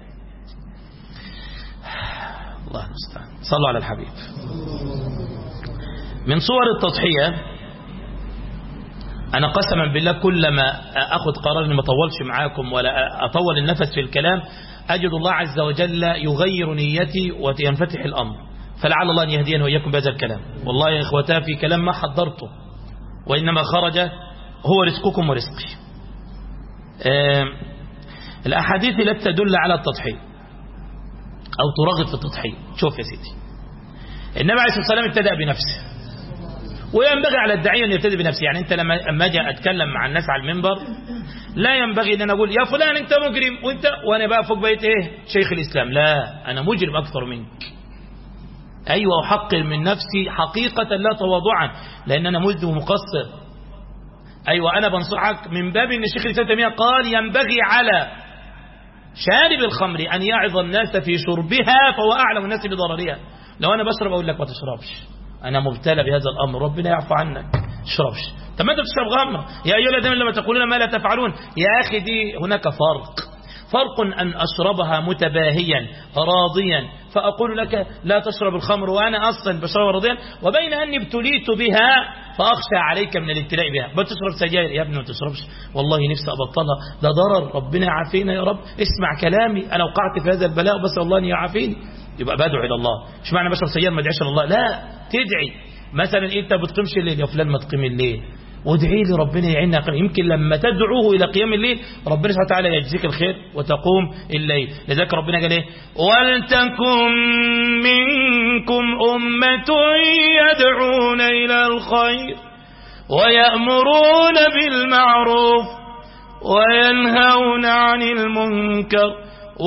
الله المستعان صلوا على الحبيب من صور التضحية أنا قسما بالله كلما أخذ قرار أني ما أطولش معاكم ولا أطول النفس في الكلام أجد الله عز وجل يغير نيتي وينفتح الأمر فلعل الله أن يهدينا وإياكم بهذا الكلام والله يا إخوتا في كلام ما حضرته وإنما خرج هو رزقكم ورزقي الأحاديث التي تدل على التضحية أو ترغب في التضحية شوف يا سيدي النبي عليه الصلاة والسلام ابتدأ بنفسه وينبغي على الداعية أن يبتدي بنفسه يعني أنت لما أجي أتكلم مع الناس على المنبر لا ينبغي أن أنا أقول يا فلان أنت مجرم وأنت وأنا بقى فوق بيت إيه شيخ الإسلام لا أنا مجرم أكثر منك أيوة أحقر من نفسي حقيقة لا تواضعا لأن أنا مذنب ومقصر أيوة أنا بنصحك من باب أن الشيخ الإسلام تيمية قال ينبغي على شارب الخمر أن يعظ الناس في شربها فهو أعلم الناس بضررها لو أنا بشرب أقول لك ما تشربش أنا مبتلى بهذا الأمر ربنا يعفو عنك تشربش طب ما أنت بتشرب غمر يا أيها الذين لما تقولون ما لا تفعلون يا أخي دي هناك فرق فرق أن أشربها متباهيا راضيا فأقول لك لا تشرب الخمر وأنا أصلا بشربها راضيا وبين أني ابتليت بها فأخشى عليك من الابتلاء بها بتشرب سجاير يا ابني ما تشربش والله نفسي أبطلها لا ضرر ربنا يعافينا يا رب اسمع كلامي أنا وقعت في هذا البلاء بس الله أن يعافيني يبقى بدعو إلى الله مش معنى بشرب سجاير ما ادعيش الله لا تدعي مثلا انت بتقيمش الليل يا فلان ما تقيم الليل وادعي لي ربنا يعيننا يمكن لما تدعوه إلى قيام الليل ربنا سبحانه وتعالى يجزيك الخير وتقوم الليل لذلك ربنا قال ايه ولتكن منكم أمة يدعون إلى الخير ويأمرون بالمعروف وينهون عن المنكر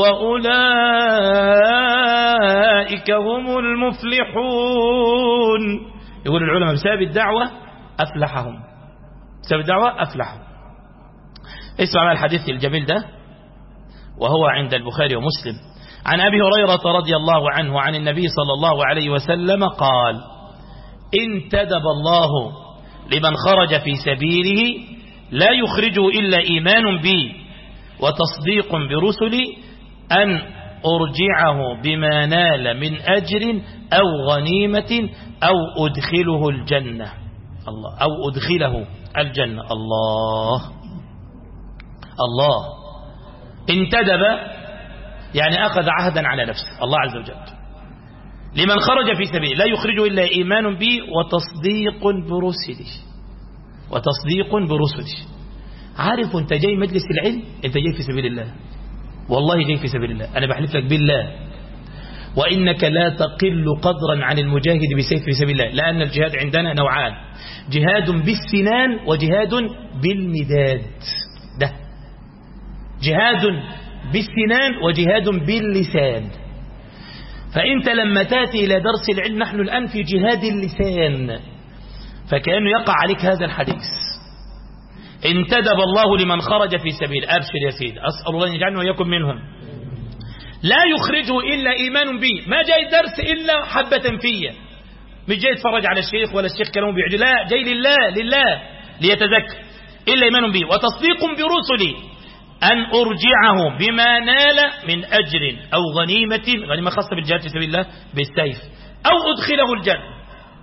وأولئك هم المفلحون يقول العلماء بسبب الدعوة أفلحهم بسبب الدعوة أفلحوا اسمع مع الحديث الجميل ده وهو عند البخاري ومسلم عن أبي هريرة رضي الله عنه عن النبي صلى الله عليه وسلم قال انتدب الله لمن خرج في سبيله لا يخرجه إلا إيمان بي وتصديق برسلي أن أرجعه بما نال من أجر أو غنيمة أو أدخله الجنة الله أو أدخله الجنة الله الله انتدب يعني أخذ عهدا على نفسه الله عز وجل لمن خرج في سبيل لا يخرجه إلا إيمان بي وتصديق برسله وتصديق برسله عارف انت جاي مجلس العلم انت جاي في سبيل الله والله جاي في سبيل الله أنا بحلف لك بالله وإنك لا تقل قدرا عن المجاهد بسيف في سبيل الله لأن الجهاد عندنا نوعان جهاد بالسنان وجهاد بالمداد ده جهاد بالسنان وجهاد باللسان فأنت لما تأتي إلى درس العلم نحن الآن في جهاد اللسان فكأنه يقع عليك هذا الحديث انتدب الله لمن خرج في سبيل أبشر يا سيد أسأل الله أن يجعلنا وإياكم منهم لا يخرجه إلا إيمان بي ما جاي درس إلا حبة فيا مش جاي يتفرج على الشيخ ولا الشيخ كلامه بيعجل لا جاي لله لله ليتذكر إلا إيمان بي وتصديق برسلي أن أرجعه بما نال من أجر أو غنيمة غنيمة خاصة بالجهاد في سبيل الله بالسيف أو أدخله الجنة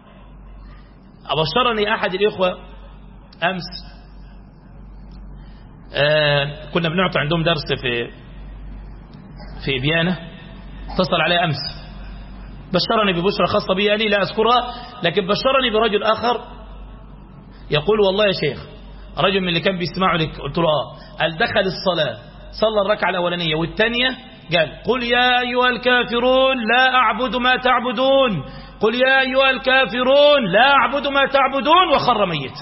أبشرني أحد الإخوة أمس آه كنا بنعطي عندهم درس في في فيينا اتصل علي أمس بشرني ببشرة خاصة بي يعني لا أذكرها لكن بشرني برجل آخر يقول والله يا شيخ رجل من اللي كان بيسمعوا لك قلت له آه قال دخل الصلاة صلى الركعة الأولانية والثانية قال قل يا أيها الكافرون لا أعبد ما تعبدون قل يا أيها الكافرون لا أعبد ما تعبدون وخر ميت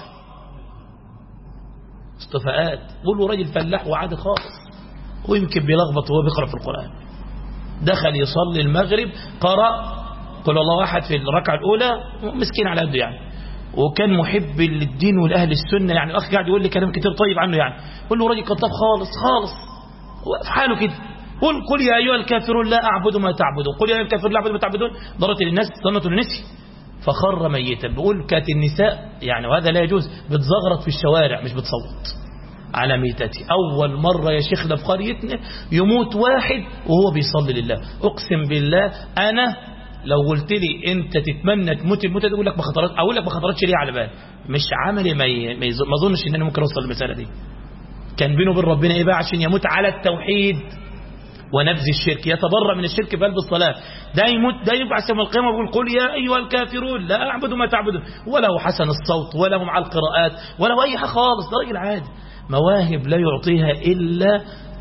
اصطفاءات قولوا رجل فلاح وعادي خالص ويمكن بيلخبط وهو بيقرأ في القرآن دخل يصلي المغرب قرأ قل الله أحد في الركعة الأولى مسكين على قده يعني وكان محب للدين والأهل السنة يعني الأخ قاعد يقول لي كلام كتير طيب عنه يعني قول له راجل كذاب خالص خالص في حاله كده قل قل يا أيها الكافرون لا أعبد ما تعبدون قل يا أيها الكافرون لا أعبد ما تعبدون ضرت للناس ظنة النسي فخر ميتا بقول كانت النساء يعني وهذا لا يجوز بتزغرط في الشوارع مش بتصوت على ميتتي أول مرة يا شيخ ده في قريتنا يموت واحد وهو بيصلي لله أقسم بالله أنا لو قلت لي أنت تتمنى تموت الموت أقول لك ما خطرت أقول لك ما خطرتش ليه على بال مش عملي ما ي... ما, يز... ما أظنش إن أنا ممكن أوصل للمسألة دي كان بينه وبين ربنا إيه بقى عشان يموت على التوحيد ونبذ الشرك يتبرأ من الشرك في قلب الصلاة ده يموت ده يبعث يوم القيامة ويقول قل يا أيها الكافرون لا أعبد ما تعبدون ولا هو حسن الصوت ولا هو مع القراءات ولا هو أي حاجة خالص ده راجل عادي مواهب لا يعطيها إلا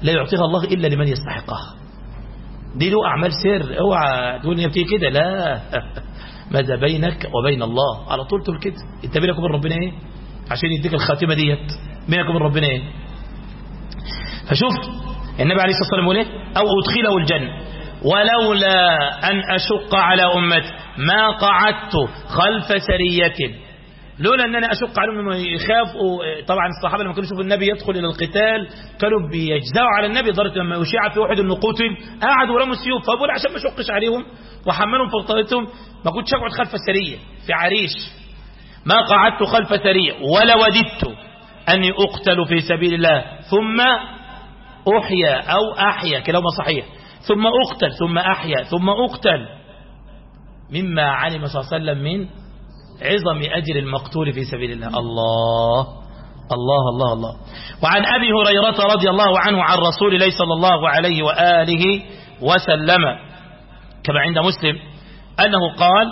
لا يعطيها الله إلا لمن يستحقها دي له أعمال سر اوعى تقول هي بتيجي كده لا ماذا بينك وبين الله على طول تقول كده انت بينك وبين ربنا ايه عشان يديك الخاتمة ديت بينك وبين ربنا ايه فشوف النبي عليه الصلاة والسلام يقول ايه او ادخله الجنة ولولا أن أشق على أمتي ما قعدت خلف سرية لولا ان انا اشق عليهم انهم يخافوا طبعا الصحابه لما كانوا يشوفوا النبي يدخل الى القتال كانوا بيجزعوا على النبي لدرجه لما يشيع في واحد انه قتل قعدوا ورموا السيوف فبقول عشان ما اشقش عليهم وحملهم في طاقتهم ما كنتش اقعد خلف السريه في عريش ما قعدت خلف سريه ولا وددت اني اقتل في سبيل الله ثم احيا او احيا كلاهما صحيح ثم اقتل ثم احيا ثم اقتل مما علم صلى الله عليه وسلم من عظم أجر المقتول في سبيل الله الله الله الله الله وعن أبي هريرة رضي الله عنه عن رسول الله صلى الله عليه وآله وسلم كما عند مسلم أنه قال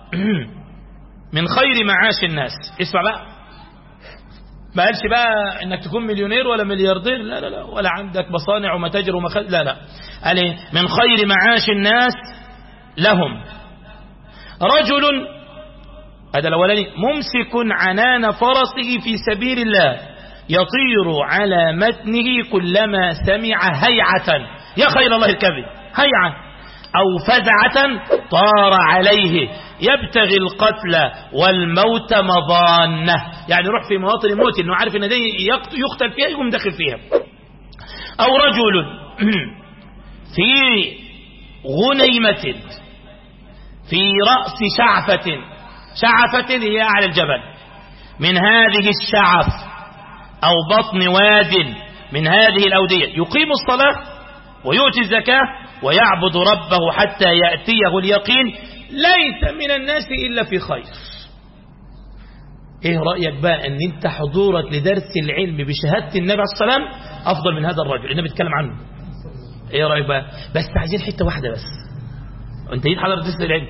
من خير معاش الناس اسمع بقى ما قالش بقى انك تكون مليونير ولا ملياردير لا لا لا ولا عندك مصانع ومتاجر ومخازن لا لا قال ايه من خير معاش الناس لهم رجل هذا الأولاني ممسك عنان فرسه في سبيل الله يطير على متنه كلما سمع هيعة يا خير الله الكبد هيعة أو فزعة طار عليه يبتغي القتل والموت مضانة يعني يروح في مواطن الموت انه عارف ان دي يقتل فيها يقوم داخل فيها او رجل في غنيمة في رأس شعفة شعفة هي أعلى الجبل من هذه الشعف أو بطن واد من هذه الأودية يقيم الصلاة ويؤتي الزكاة ويعبد ربه حتى يأتيه اليقين ليس من الناس إلا في خير ايه رأيك بقى ان انت حضورك لدرس العلم بشهادة النبي عليه السلام افضل من هذا الرجل النبي بيتكلم عنه ايه رأيك بقى بس عايزين حتة واحدة بس انت جيت حضرت درس العلم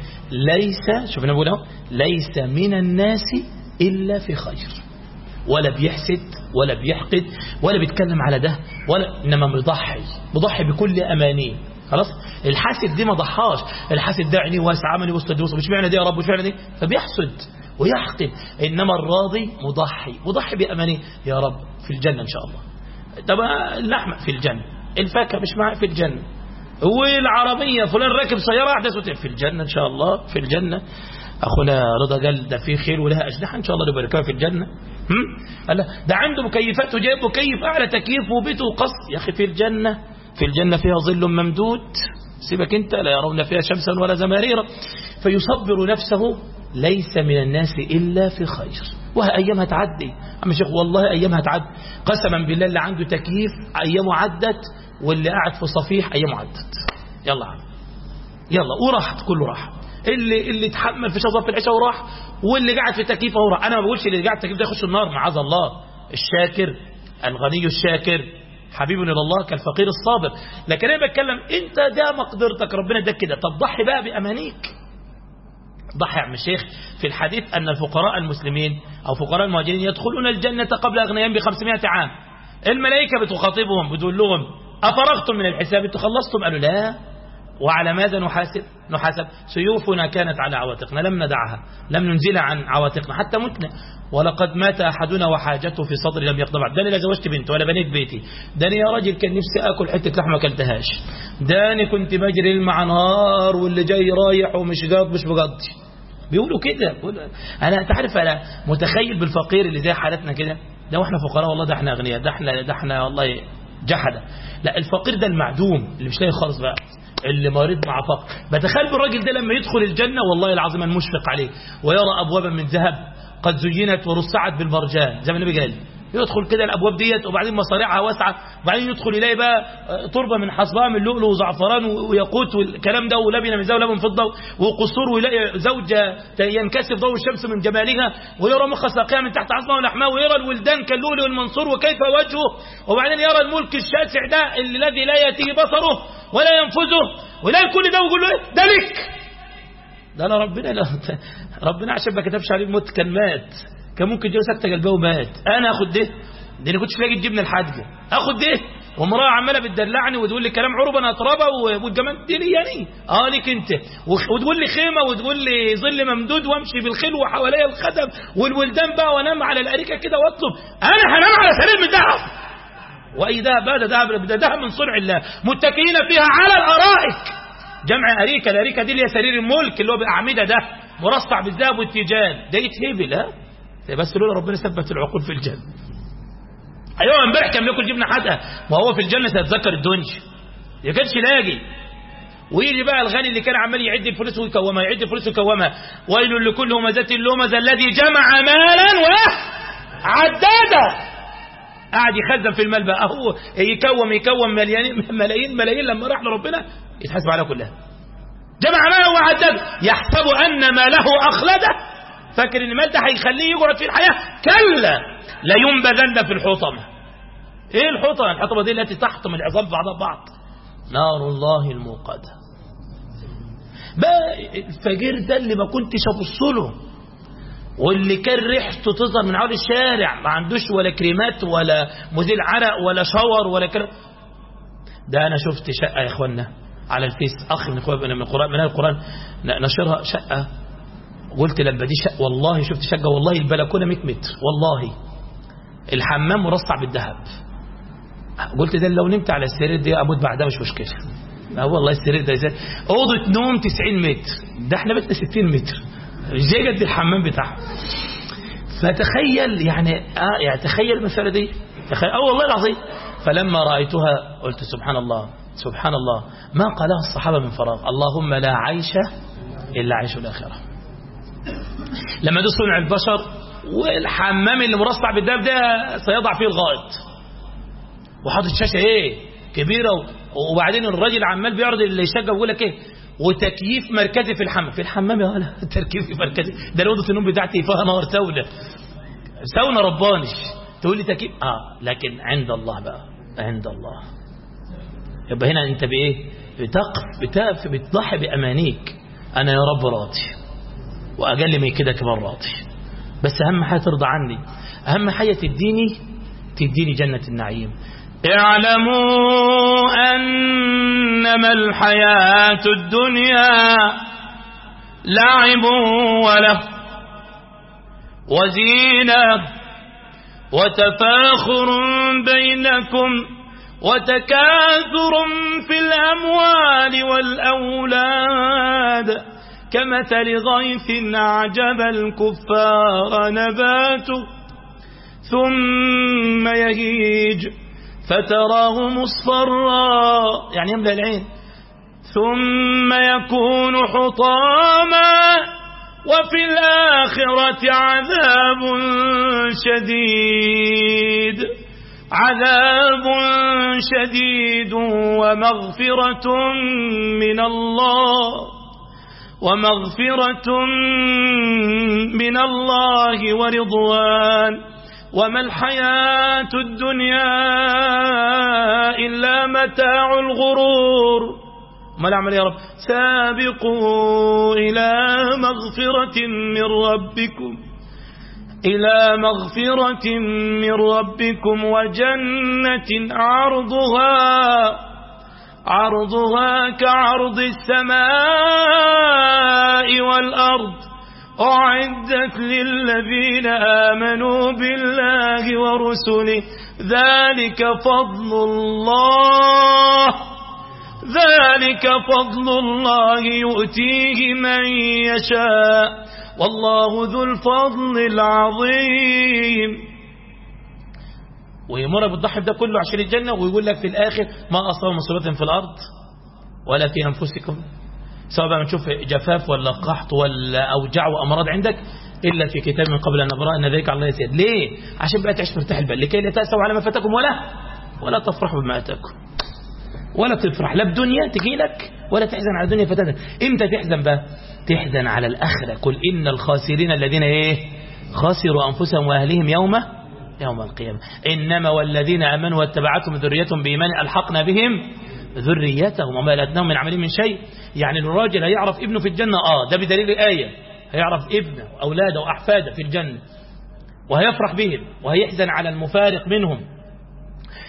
ليس شوف انا بقول اهو ليس من الناس الا في خير ولا بيحسد ولا بيحقد ولا بيتكلم على ده ولا انما مضحي مضحي بكل امانيه خلاص الحاسد دي ما ضحاش الحاسد ده عينيه واسع عملي وسط الدروس مش معنى دي يا رب مش معنى دي فبيحسد ويحقد انما الراضي مضحي مضحي بامانيه يا رب في الجنه ان شاء الله طب اللحمه في الجنه الفاكهه مش معايا في الجنه والعربية فلان راكب سيارة أحدث في الجنة إن شاء الله في الجنة أخونا رضا قال ده في خير ولها أجنحة إن شاء الله نباركها في الجنة هم؟ قال ده عنده مكيفات وجايب مكيف أعلى تكييف وبيته قص يا أخي في الجنة في الجنة فيها ظل ممدود سيبك أنت لا يرون فيها شمسا ولا زماريرا فيصبر نفسه ليس من الناس إلا في خير وها أيامها تعدي عم شيخ والله أيامها تعدي قسما بالله اللي عنده تكييف أيامه عدت واللي قاعد في صفيح أيامه عدت يلا عم يلا وراحت كله راح اللي اللي اتحمل في شظف العشاء وراح واللي قاعد في تكييف وراح انا ما بقولش اللي قاعد في التكييف ده يخش النار معاذ الله الشاكر الغني الشاكر حبيب الى الله كالفقير الصابر لكن انا بتكلم انت ده مقدرتك ربنا اداك كده طب ضحي بقى بامانيك ضحي يا عم الشيخ في الحديث ان الفقراء المسلمين او فقراء المهاجرين يدخلون الجنه قبل اغنيائهم ب 500 عام الملائكه بتخاطبهم بتقول لهم أفرغتم من الحساب تخلصتم قالوا لا وعلى ماذا نحاسب نحاسب سيوفنا كانت على عواتقنا لم ندعها لم ننزلها عن عواتقنا حتى متنا ولقد مات أحدنا وحاجته في صدري لم يقضى بعد داني لا زوجت بنت ولا بنيت بيتي داني يا راجل كان نفسي أكل حتة لحمة ما اكلتهاش داني كنت بجري المع نهار واللي جاي رايح ومش قاض مش بقضي بيقولوا كده أنا تعرف أنا متخيل بالفقير اللي زي حالتنا كده ده واحنا فقراء والله ده احنا أغنياء ده احنا ده احنا والله جحدة لا الفقير ده المعدوم اللي مش لاقي خالص بقى اللي مريض مع فقر بتخيل بالراجل ده لما يدخل الجنة والله العظيم المشفق عليه ويرى أبوابا من ذهب قد زينت ورصعت بالمرجان زي ما النبي قال يدخل كده الابواب ديت وبعدين مصاريعها واسعه وبعدين يدخل يلاقي بقى تربه من حصباء من لؤلؤ وزعفران وياقوت والكلام ده ولبنه من ذهب ولبن فضه وقصور ويلاقي زوجه ينكسف ضوء الشمس من جمالها ويرى مخ ساقيها من تحت عظمه ولحمها ويرى الولدان كاللؤلؤ المنصور وكيف وجهه وبعدين يرى الملك الشاسع ده الذي لا ياتيه بصره ولا ينفذه ويلاقي كل ده ويقول له ايه ده لك ده انا ربنا لا ربنا عشان ما كتبش عليه الموت كان مات كان ممكن يجي سكتة قلبه ومات انا اخد ده ده انا كنتش لاقي الجبنه الحادقه اخد ده وامرأة عمالة بتدلعني وتقول لي كلام عربا أطربة والجمال دي لي يعني اه ليك انت وتقول لي خيمة وتقول لي ظل ممدود وامشي بالخلوة حواليا الخدم والولدان بقى وانام على الأريكة كده واطلب انا هنام على سرير من ذهب واي ذهب هذا ذهب ده ذهب من صنع الله متكئين فيها على الارائك جمع أريكة الأريكة دي اللي هي سرير الملك اللي هو بأعمدة ده مرصع بالذهب والتيجان ده يتهبل ها بس لولا ربنا ثبت العقول في الجنة ايوه امبارح كان بياكل جبنه حادقه ما هو في الجنه سيتذكر الدنيا ما كانش لاقي ويجي بقى الغني اللي كان عمال يعد الفلوس ويكومها يعد الفلوس ويكومها ويل لكل همزه لمزه الذي جمع مالا وعداده قاعد يخزن في المال بقى هو يكوم يكوم ملايين ملايين ملايين لما راح لربنا يتحاسب على كلها جمع ماله وعدده يحسب ان ماله اخلده فاكر ان المال ده هيخليه يقعد في الحياه كلا لا ينبذن في الحطمه ايه الحطمه الحطمه دي التي تحطم العظام بعضها بعض نار الله الموقده بقى الفجير ده اللي ما كنتش ابص له واللي كان ريحته تظهر من عود الشارع ما عندوش ولا كريمات ولا مزيل عرق ولا شاور ولا كلام ده انا شفت شقه يا اخوانا على الفيس اخ من اخوان من القران من القران نشرها شقه قلت لما دي شقه والله شفت شقه والله البلكونه 100 متر والله الحمام مرصع بالذهب قلت ده لو نمت على السرير دي اموت بعدها مش مشكله لا والله السرير ده ازاي اوضه نوم 90 متر ده احنا بيتنا 60 متر ازاي قد الحمام بتاعها فتخيل يعني اه يعني تخيل المساله دي تخيل اه والله العظيم فلما رايتها قلت سبحان الله سبحان الله ما قالها الصحابه من فراغ اللهم لا عيش الا عيش الاخره لما ده صنع البشر والحمام اللي مرصع بالداب ده سيضع فيه الغائط وحاطط شاشه ايه كبيره وبعدين الراجل عمال بيعرض اللي يشجع بيقول لك ايه وتكييف مركزي في الحمام في الحمام يا ولا تركيب مركزي ده اوضه النوم بتاعتي فيها نار سودة سونا ربانش تقول لي تكييف اه لكن عند الله بقى عند الله يبقى هنا انت بايه بتقف بتقف بتضحي بامانيك انا يا رب راضي واقل من كده كمان راضي بس اهم حاجه ترضى عني اهم حاجه تديني تديني جنه النعيم اعلموا أنما الحياة الدنيا لعب وله وزينة وتفاخر بينكم وتكاثر في الأموال والأولاد كمثل غيث أعجب الكفار نباته ثم يهيج فتراه مصفرا يعني يملأ العين ثم يكون حطاما وفي الآخرة عذاب شديد عذاب شديد ومغفرة من الله ومغفرة من الله ورضوان وما الحياة الدنيا إلا متاع الغرور ما العمل يا رب سابقوا إلى مغفرة من ربكم إلى مغفرة من ربكم وجنة عرضها عرضها كعرض السماء والأرض أعدت للذين آمنوا بالله ورسله ذلك فضل الله ذلك فضل الله يؤتيه من يشاء والله ذو الفضل العظيم ويمر بالضحي ده كله عشان الجنة ويقول لك في الآخر ما أصاب مصيبة في الأرض ولا في أنفسكم سواء بقى نشوف جفاف ولا قحط ولا أوجاع وأمراض عندك إلا في كتاب من قبل أن نبرأ أن ذلك على الله يسير ليه؟ عشان بقى تعيش مرتاح البال لكي لا تأسوا على ما فاتكم ولا ولا تفرحوا بما أتاكم ولا تفرح لا بدنيا تجي لك ولا تحزن على الدنيا فتاتك امتى تحزن بقى تحزن على الآخرة قل إن الخاسرين الذين إيه خسروا أنفسهم وأهليهم يوم يوم القيامة إنما والذين أمنوا واتبعتهم ذريتهم بإيمان ألحقنا بهم ذريتهم وما لاتناهم من عملهم من شيء يعني الراجل هيعرف ابنه في الجنة آه ده بدليل الآية هيعرف ابنه وأولاده وأحفاده في الجنة وهيفرح بهم وهيحزن على المفارق منهم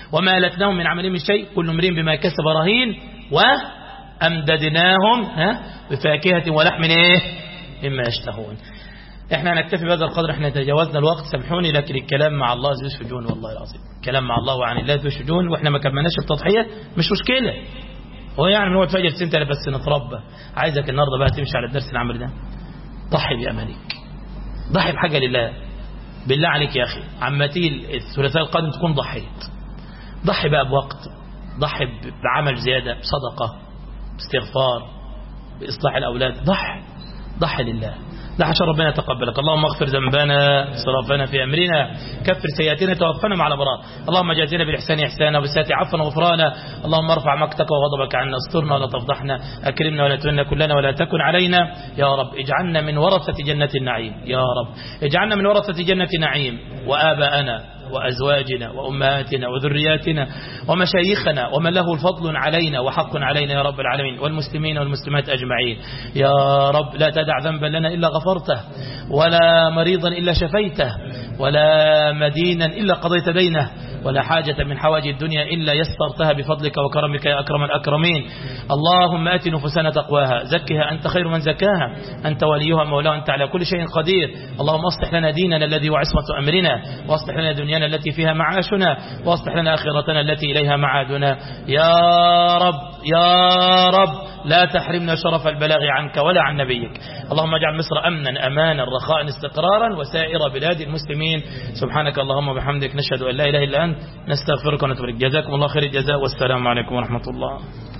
وما ألتناهم من عملهم من شيء كل امرئ بما كسب رهين وأمددناهم ها بفاكهة ولحم إيه مما يشتهون احنا هنكتفي بهذا القدر احنا تجاوزنا الوقت سامحوني لكن الكلام مع الله ذو شجون والله العظيم الكلام مع الله وعن الله ذو شجون واحنا ما كملناش التضحيه مش مشكله هو يعني هو فجر سنتنا بس نتربى عايزك النهارده بقى تمشي على الدرس العمل ده ضحي بامانك ضحي بحاجه لله بالله عليك يا اخي عما تيجي الثلاثاء القادم تكون ضحيت ضحي بقى بوقت ضحي بعمل زياده بصدقه باستغفار باصلاح الاولاد ضحي ضحي لله لا عشان ربنا يتقبلك اللهم اغفر ذنبنا صرفنا في أمرنا كفر سيئاتنا توفنا مع الأبرار اللهم جازنا بالإحسان إحسانا وبالسات عفوا وغفرانا اللهم ارفع مقتك وغضبك عنا استرنا ولا تفضحنا أكرمنا ولا تهنا كلنا ولا تكن علينا يا رب اجعلنا من ورثة جنة النعيم يا رب اجعلنا من ورثة جنة النعيم وآباءنا وأزواجنا وأمهاتنا وذرياتنا ومشايخنا ومن له الفضل علينا وحق علينا يا رب العالمين والمسلمين والمسلمات أجمعين يا رب لا تدع ذنبا لنا إلا غفرته ولا مريضا إلا شفيته ولا مدينا إلا قضيت دينه ولا حاجة من حواج الدنيا إلا يسرتها بفضلك وكرمك يا أكرم الأكرمين اللهم آت نفوسنا تقواها زكها أنت خير من زكاها أنت وليها مولاها أنت على كل شيء قدير اللهم أصلح لنا ديننا الذي وعصمة أمرنا وأصلح لنا دنيانا التي فيها معاشنا وأصلح لنا آخرتنا التي إليها معادنا يا رب يا رب لا تحرمنا شرف البلاغ عنك ولا عن نبيك اللهم اجعل مصر أمنا أمانا رخاء استقرارا وسائر بلاد المسلمين سبحانك اللهم وبحمدك نشهد أن لا إله إلا أنت نستغفرك ونتوب إليك جزاكم الله خير الجزاء والسلام عليكم ورحمة الله